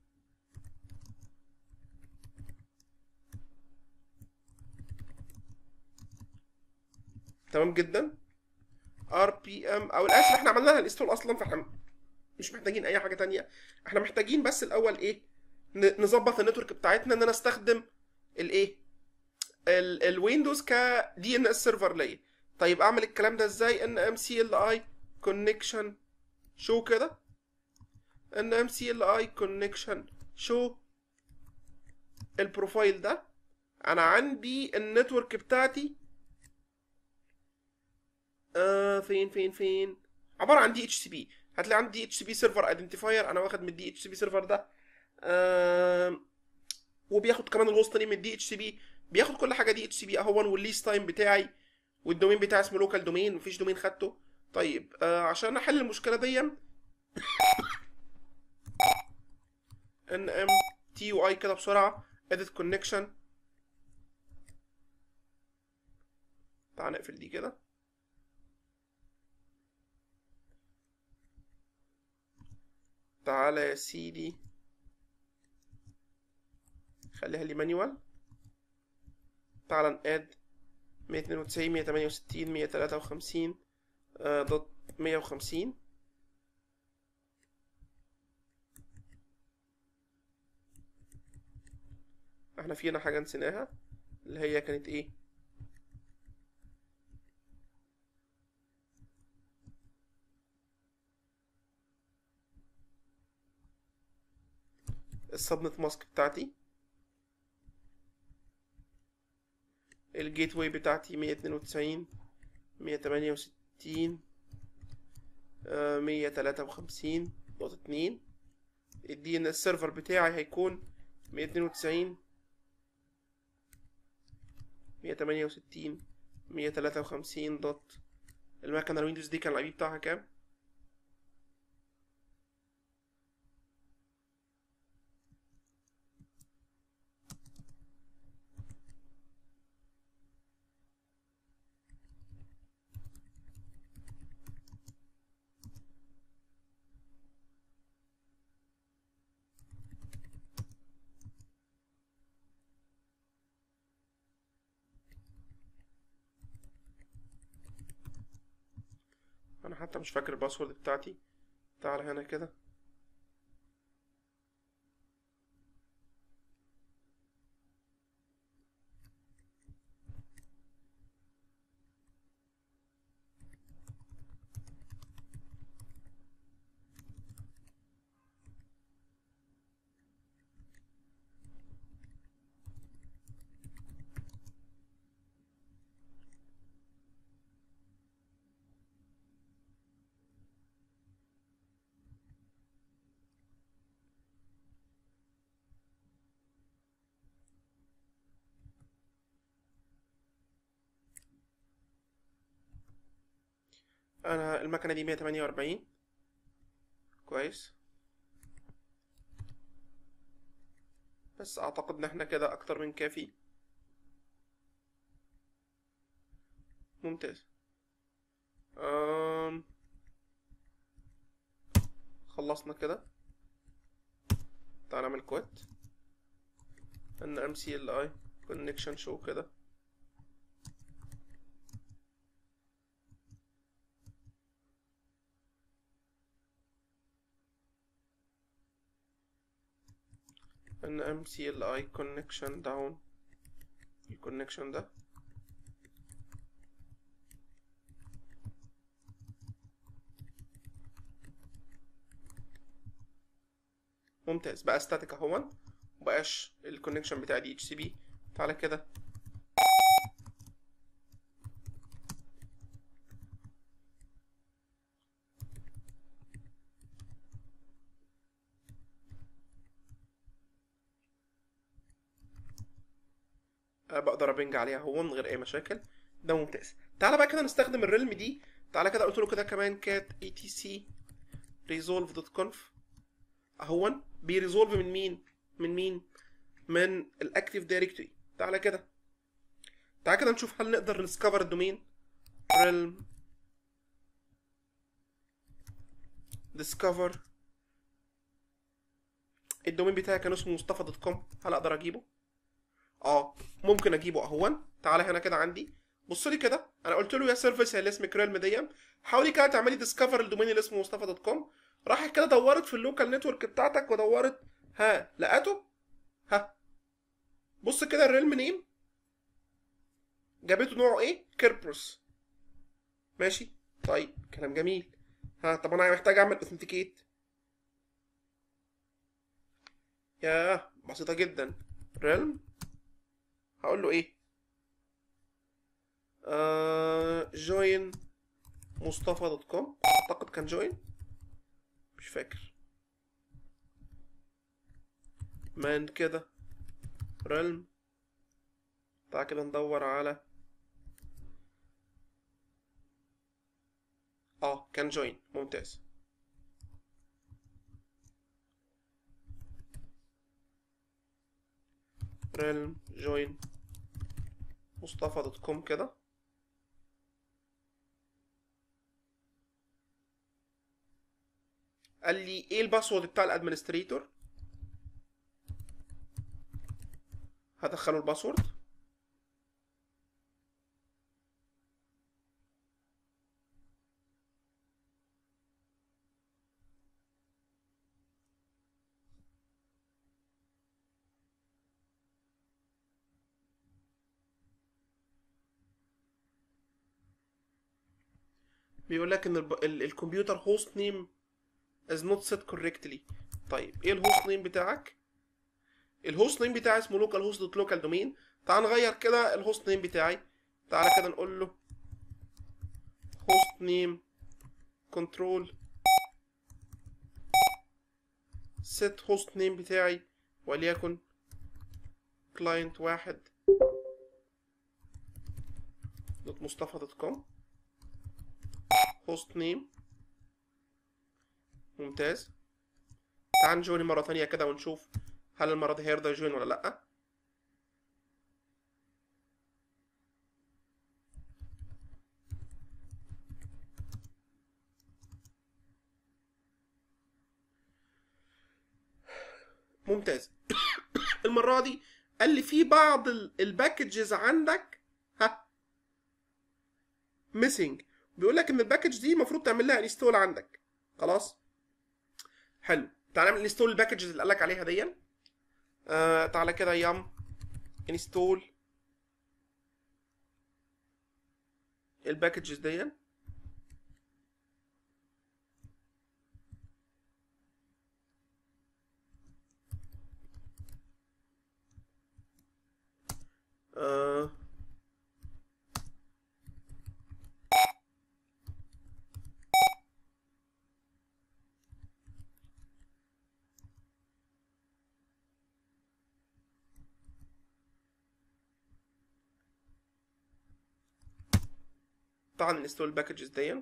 تمام جدا ار بي ام او الاسف احنا عملنا لها الانستول اصلا فاحنا مش محتاجين اي حاجه تانية احنا محتاجين بس الاول ايه ن- نظبط النتورك بتاعتنا ان انا استخدم الايه ال- الويندوز ك دي ان اس سيرفر ليا طيب اعمل الكلام ده ازاي ان ام سي ال اي كونكشن شو كده ان ام سي ال اي كونكشن شو البروفايل ده انا عندي النتورك بتاعتي آه فين فين فين عباره عن دي اتش سي بي هتلاقي عندي دي اتش سي بي سيرفر ايدنتيفاير انا واخد من الدي اتش سي بي سيرفر ده آه وبياخد كمان الهوست نيم من الدي اتش سي بي بياخد كل حاجه دي اتش سي بي اهون والليست تايم بتاعي والدومين بتاعي اسمه لوكال دومين مفيش دومين خدته طيب آه عشان احل المشكله دي ان ام تي يو اي كده بسرعه اديت كونكشن تعال نقفل دي كده تعالى يا سيدي خليها لي مانيوال تعالى نقاد 192 168 153 آه، دوت 150 احنا فينا حاجة نسيناها اللي هي كانت ايه السبنت ماسك بتاعتي الجيت واي بتاعتي 192 168 آه، 153 نقطة اتنين الدي ان السيرفر بتاعي هيكون 192 168 153 دوت المكنة الويندوز دي كان الاي بي بتاعها كام؟ انا حتى مش فاكر الباسورد بتاعتي تعال هنا كده انا المكنه دي 148 كويس بس اعتقد ان احنا كده اكتر من كافي ممتاز أم... خلصنا كده تعال نعمل كويت ان ام سي ال اي كونكشن شو كده ان ام سي ال اي كونكشن داون الكونكشن ده ممتاز بقى ستاتيك اهون مبقاش الكونكشن بتاع دي اتش سي بي تعالى كده آه، بقدر ابنج عليها هو من غير اي مشاكل ده ممتاز تعالى بقى كده نستخدم الريلم دي تعالى كده قلت له كده كمان كات اي تي سي ريزولف دوت كونف اهون بيريزولف من مين من مين من الاكتيف دايركتوري تعالى كده تعالى كده نشوف هل نقدر نسكفر الدومين realm discover الدومين بتاعي كان اسمه مصطفى دوت كوم هل اقدر اجيبه اه ممكن اجيبه اهون تعالى هنا كده عندي بص لي كده انا قلت له يا سيرفيس اللي اسمك ريلم دي حاولي كده تعملي ديسكفر الدومين اللي اسمه مصطفى دوت كوم راحت كده دورت في اللوكال نتورك بتاعتك ودورت ها لقيته ها بص كده الريلم نيم جابته نوعه ايه كيربروس ماشي طيب كلام جميل ها طب انا محتاج اعمل اوثنتيكيت ياه بسيطه جدا ريلم هقول له ايه آه جوين مصطفى دوت كوم اعتقد كان جوين مش فاكر مان كده ريلم تعال كده ندور على اه كان جوين ممتاز ريلم جوين مصطفى دوت كوم كده قال لي ايه الباسورد بتاع الادمنستريتور هدخله الباسورد بيقول لك ان الب... ال... الكمبيوتر هوست نيم is not set correctly طيب ايه الهوست نيم بتاعك الهوست نيم بتاعي اسمه لوكال هوست دوت لوكال دومين تعال نغير كده الهوست نيم بتاعي تعالى كده نقول له هوست نيم كنترول set هوست نيم بتاعي وليكن كلاينت واحد دوت مصطفى دوت كوم هوست نيم ممتاز تعال نجوني مرة تانية كده ونشوف هل المرة دي هيرضى يجوين ولا لأ ممتاز المرة دي قال لي في بعض الباكجز عندك ها ميسنج بيقول لك ان الباكج دي المفروض تعمل لها انستول عندك خلاص حلو تعالى نعمل انستول الباكجز اللي قال لك عليها دي آه تعالى كده يام انستول الباكجز دي آه طبعا انستول الباكجز دي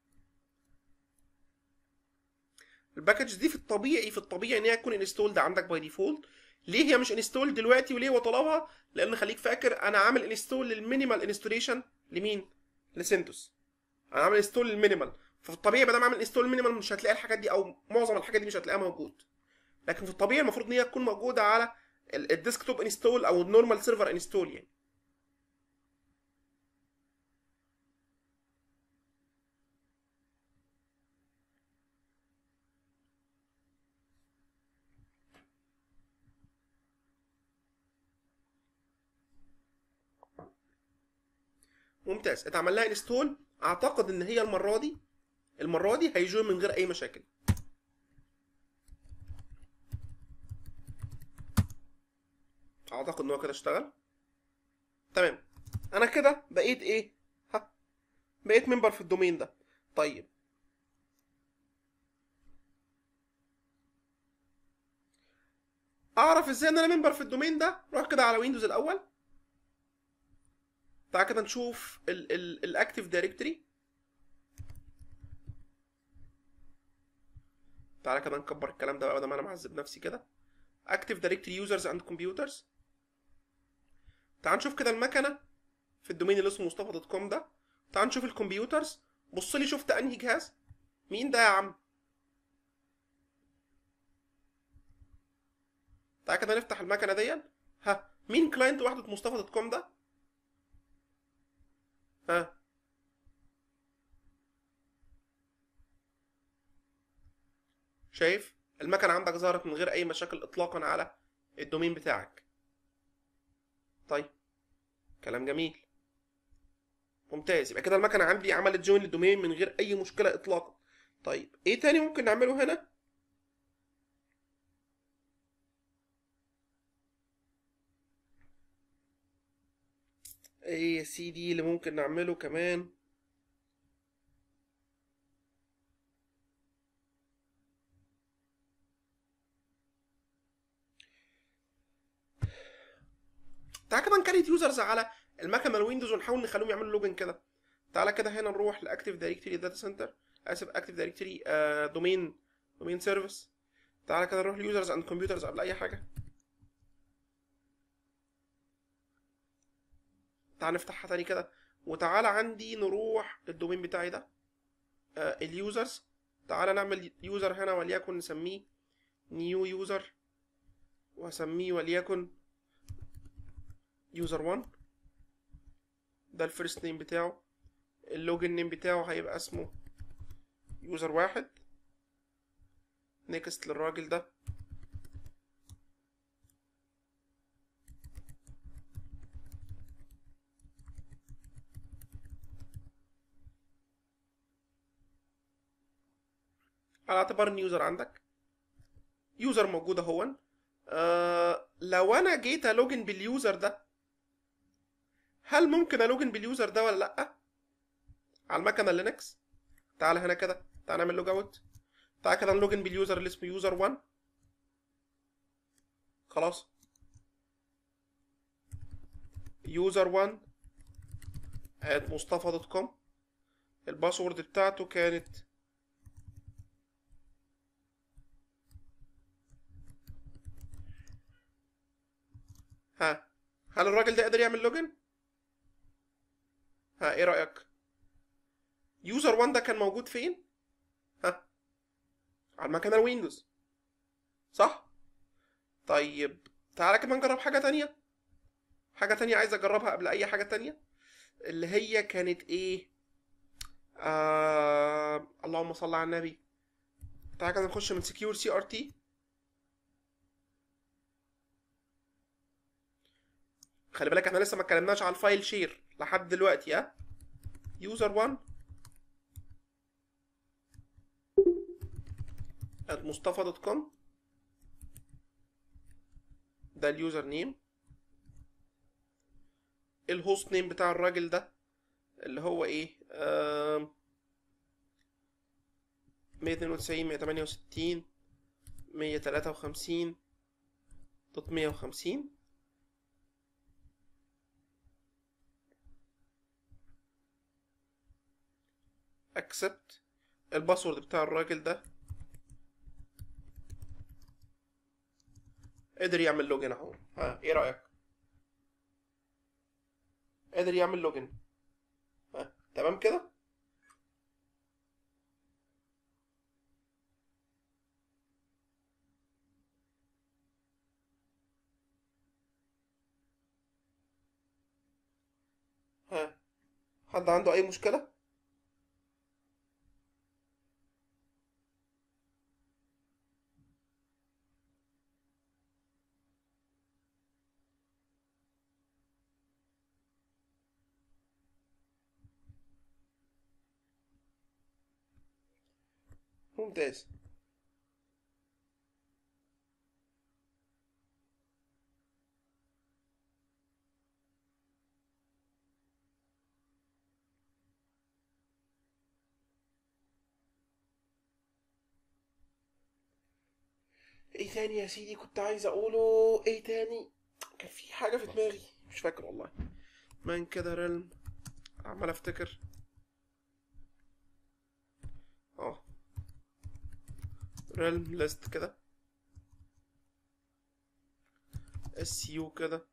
الباكج دي في الطبيعي في الطبيعي ان هي تكون انستولد عندك باي ديفولت ليه هي مش انستول دلوقتي وليه هو طلبها لان خليك فاكر انا عامل انستول للمينيمال انستوليشن لمين لسنتوس انا عامل انستول للمينيمال ففي الطبيعي ما دام عامل انستول مينيمال مش هتلاقي الحاجات دي او معظم الحاجات دي مش هتلاقيها موجود لكن في الطبيعي المفروض ان هي تكون موجوده على الديسكتوب انستول او النورمال سيرفر انستول يعني ممتاز اتعمل لها انستول اعتقد ان هي المره دي المره دي هيجوين من غير اي مشاكل اعتقد ان هو كده اشتغل تمام انا كده بقيت ايه ها بقيت ممبر في الدومين ده طيب اعرف ازاي ان انا ممبر في الدومين ده روح كده على ويندوز الاول تعال كده نشوف الاكتيف دايركتوري تعالى كده نكبر الكلام ده بقى بدل ما انا معذب نفسي كده اكتيف دايركتوري يوزرز اند كمبيوترز تعال نشوف كده المكنه في الدومين اللي اسمه مصطفى دوت كوم ده تعال نشوف الكمبيوترز بص لي شفت انهي جهاز مين ده يا عم تعال كده نفتح المكنه دي ها مين كلاينت وحده مصطفى دوت كوم ده ها شايف المكنه عندك ظهرت من غير اي مشاكل اطلاقا على الدومين بتاعك طيب كلام جميل ممتاز يبقى كده المكنه عندي عملت جوين للدومين من غير اي مشكله اطلاقا طيب ايه تاني ممكن نعمله هنا ايه يا سيدي اللي ممكن نعمله كمان تعالى كده نكريت يوزرز على المكنه الويندوز ونحاول نخليهم يعملوا لوجن كده تعالى كده هنا نروح لاكتيف دايركتوري داتا سنتر اسف اكتيف دايركتوري دومين دومين سيرفيس تعالى كده نروح ليوزرز اند كمبيوترز قبل اي حاجه تعال نفتحها تاني كده وتعالى عندي نروح للدومين بتاعي ده آه اليوزرز تعالى نعمل يوزر هنا وليكن نسميه نيو يوزر واسميه وليكن يوزر 1 ده الفيرست نيم بتاعه اللوجن نيم بتاعه هيبقى اسمه يوزر واحد نيكست للراجل ده على اعتبار ان يوزر عندك يوزر موجود اهون آه لو انا جيت الوجن باليوزر ده هل ممكن الوجن باليوزر ده ولا لا على المكنه لينكس تعال هنا كده تعال نعمل لوج اوت تعال كده نلوجن باليوزر اللي اسمه يوزر 1 خلاص يوزر 1 at مصطفى دوت كوم الباسورد بتاعته كانت ها هل الراجل ده قدر يعمل لوجن ها ايه رايك يوزر 1 ده كان موجود فين ها على المكنه الويندوز صح طيب تعالى كده نجرب حاجه تانية حاجه تانية عايز اجربها قبل اي حاجه تانية اللي هي كانت ايه آه... اللهم صل على النبي تعالى كده نخش من سكيور سي ار تي خلي بالك احنا لسه ما اتكلمناش على الفايل شير لحد دلوقتي ها يوزر 1 at مصطفى دوت كوم ده اليوزر نيم الهوست نيم بتاع الراجل ده اللي هو ايه مية اتنين وتسعين مية تمانية وستين مية تلاتة وخمسين دوت مية وخمسين accept الباسورد بتاع الراجل ده قدر يعمل لوجن اهو ها ايه رايك قدر يعمل لوجن ها تمام كده ها حد عنده اي مشكله ممتاز ايه تاني يا سيدي كنت عايز اقوله ايه تاني كان في حاجه في دماغي مش فاكر والله مان كده ريلم عمال افتكر اه ريلم ليست كده اس يو كده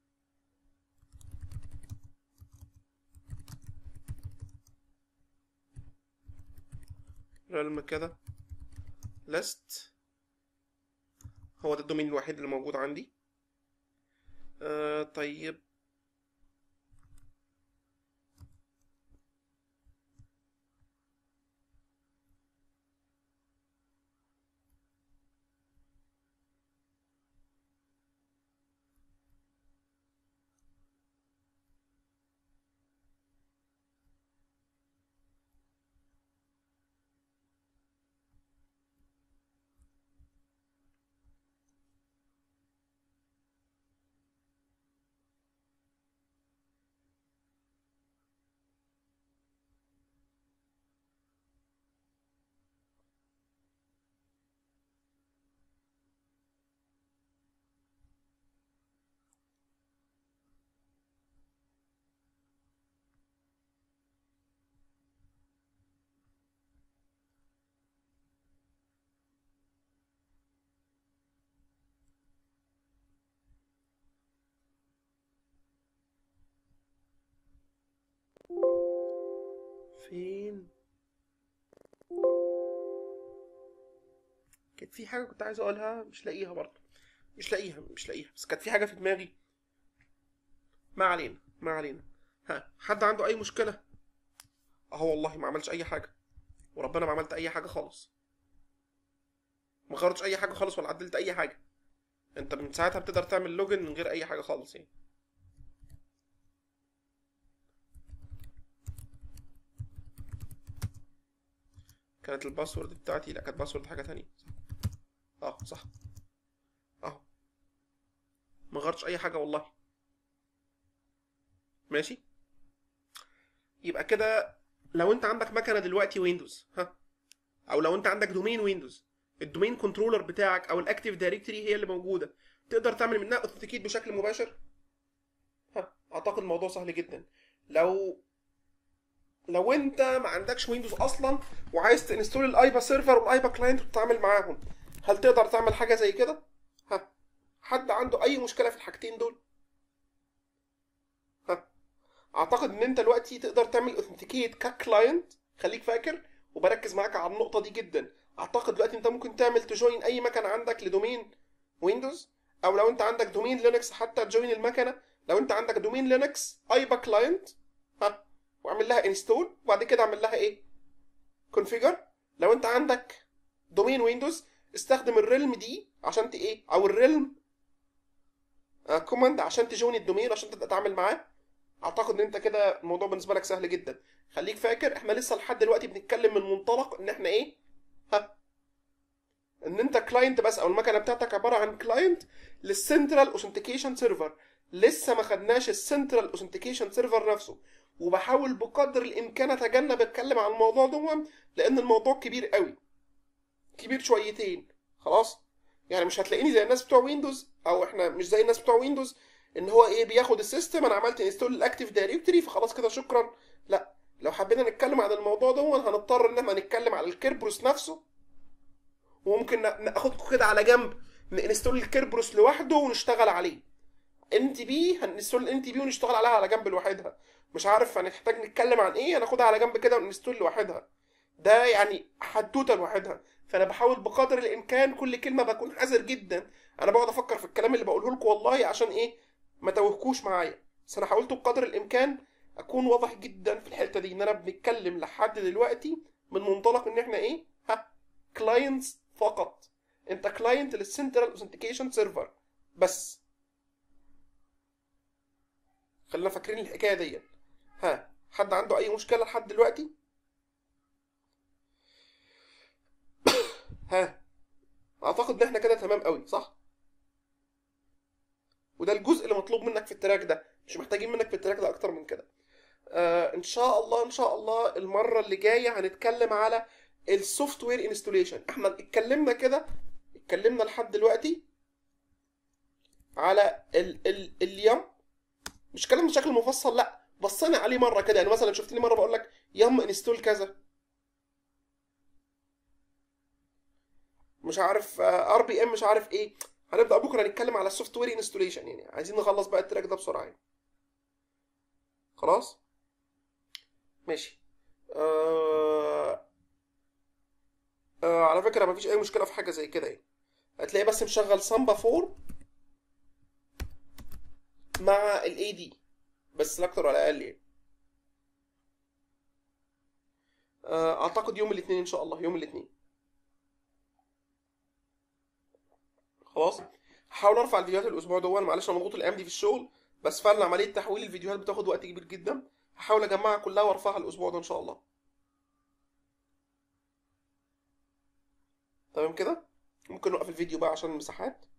ريلم كده ليست هو ده الدومين الوحيد اللي موجود عندي آه طيب فين كانت في حاجة كنت عايز أقولها مش لاقيها برضه مش لاقيها مش لاقيها بس كانت في حاجة في دماغي ما علينا ما علينا ها حد عنده أي مشكلة أهو والله ما عملتش أي حاجة وربنا ما عملت أي حاجة خالص ما غيرتش أي حاجة خالص ولا عدلت أي حاجة أنت من ساعتها بتقدر تعمل لوجن من غير أي حاجة خالص يعني كانت الباسورد بتاعتي لا كانت باسورد حاجة تانية اه صح اهو ما غيرتش اي حاجة والله ماشي يبقى كده لو انت عندك مكنة دلوقتي ويندوز ها او لو انت عندك دومين ويندوز الدومين كنترولر بتاعك او الاكتيف دايركتوري هي اللي موجودة تقدر تعمل منها اوثنتيكيت بشكل مباشر ها اعتقد الموضوع سهل جدا لو لو انت ما عندكش ويندوز اصلا وعايز تنستول الايبا سيرفر والايبا كلاينت وتتعامل معاهم هل تقدر تعمل حاجه زي كده ها حد عنده اي مشكله في الحاجتين دول ها اعتقد ان انت دلوقتي تقدر تعمل اوثنتيكيت ككلاينت خليك فاكر وبركز معاك على النقطه دي جدا اعتقد دلوقتي انت ممكن تعمل تجوين اي مكنه عندك لدومين ويندوز او لو انت عندك دومين لينكس حتى تجوين المكنه لو انت عندك دومين لينكس ايبا كلاينت ها واعمل لها انستول وبعد كده اعمل لها ايه كونفيجر لو انت عندك دومين ويندوز استخدم الريلم دي عشان ت ايه او الريلم كوماند عشان تجون الدومين عشان تبدا تتعامل معاه اعتقد ان انت كده الموضوع بالنسبه لك سهل جدا خليك فاكر احنا لسه لحد دلوقتي بنتكلم من منطلق ان احنا ايه ها ان انت كلاينت بس او المكنه بتاعتك عباره عن كلاينت للسنترال اوثنتيكيشن سيرفر لسه ما خدناش السنترال اوثنتيكيشن سيرفر نفسه وبحاول بقدر الامكان اتجنب اتكلم عن الموضوع ده لان الموضوع كبير قوي كبير شويتين خلاص يعني مش هتلاقيني زي الناس بتوع ويندوز او احنا مش زي الناس بتوع ويندوز ان هو ايه بياخد السيستم انا عملت انستول الاكتيف دايركتوري فخلاص كده شكرا لا لو حبينا نتكلم عن الموضوع ده هنضطر ان احنا نتكلم على الكيربروس نفسه وممكن ناخدكم كده على جنب ننستول الكيربروس لوحده ونشتغل عليه ان تي بي هنستول ان تي بي ونشتغل عليها على جنب لوحدها مش عارف هنحتاج نتكلم عن ايه هناخدها على جنب كده ونستول لوحدها ده يعني حدوته لوحدها فانا بحاول بقدر الامكان كل كلمه بكون حذر جدا انا بقعد افكر في الكلام اللي بقوله لكم والله عشان ايه ما توهكوش معايا بس انا حاولت بقدر الامكان اكون واضح جدا في الحته دي ان انا بنتكلم لحد دلوقتي من منطلق ان احنا ايه ها كلاينتس فقط انت كلاينت للسنترال اوثنتيكيشن سيرفر بس خلينا فاكرين الحكايه ديت ها حد عنده اي مشكله لحد دلوقتي ها اعتقد ان احنا كده تمام قوي صح وده الجزء اللي مطلوب منك في التراك ده مش محتاجين منك في التراك ده اكتر من كده آه ان شاء الله ان شاء الله المره اللي جايه هنتكلم على السوفت وير انستوليشن احنا اتكلمنا كده اتكلمنا لحد دلوقتي على ال ال اليم مش كلام بشكل مفصل لا بصينا عليه مره كده يعني مثلا شفتني مره بقول لك يم انستول كذا مش عارف ار بي ام مش عارف ايه هنبدا بكره نتكلم على السوفت وير انستوليشن يعني عايزين نخلص بقى التراك ده بسرعه يعني. خلاص ماشي آه... آه على فكره مفيش اي مشكله في حاجه زي كده يعني هتلاقي بس مشغل سامبا 4 مع الاي دي بس لا اكتر ولا اقل يعني آه، اعتقد يوم الاثنين ان شاء الله يوم الاثنين خلاص هحاول ارفع الفيديوهات الاسبوع ده معلش انا مضغوط الايام دي في الشغل بس فعلا عمليه تحويل الفيديوهات بتاخد وقت كبير جدا هحاول اجمعها كلها وارفعها الاسبوع ده ان شاء الله تمام كده ممكن نوقف الفيديو بقى عشان المساحات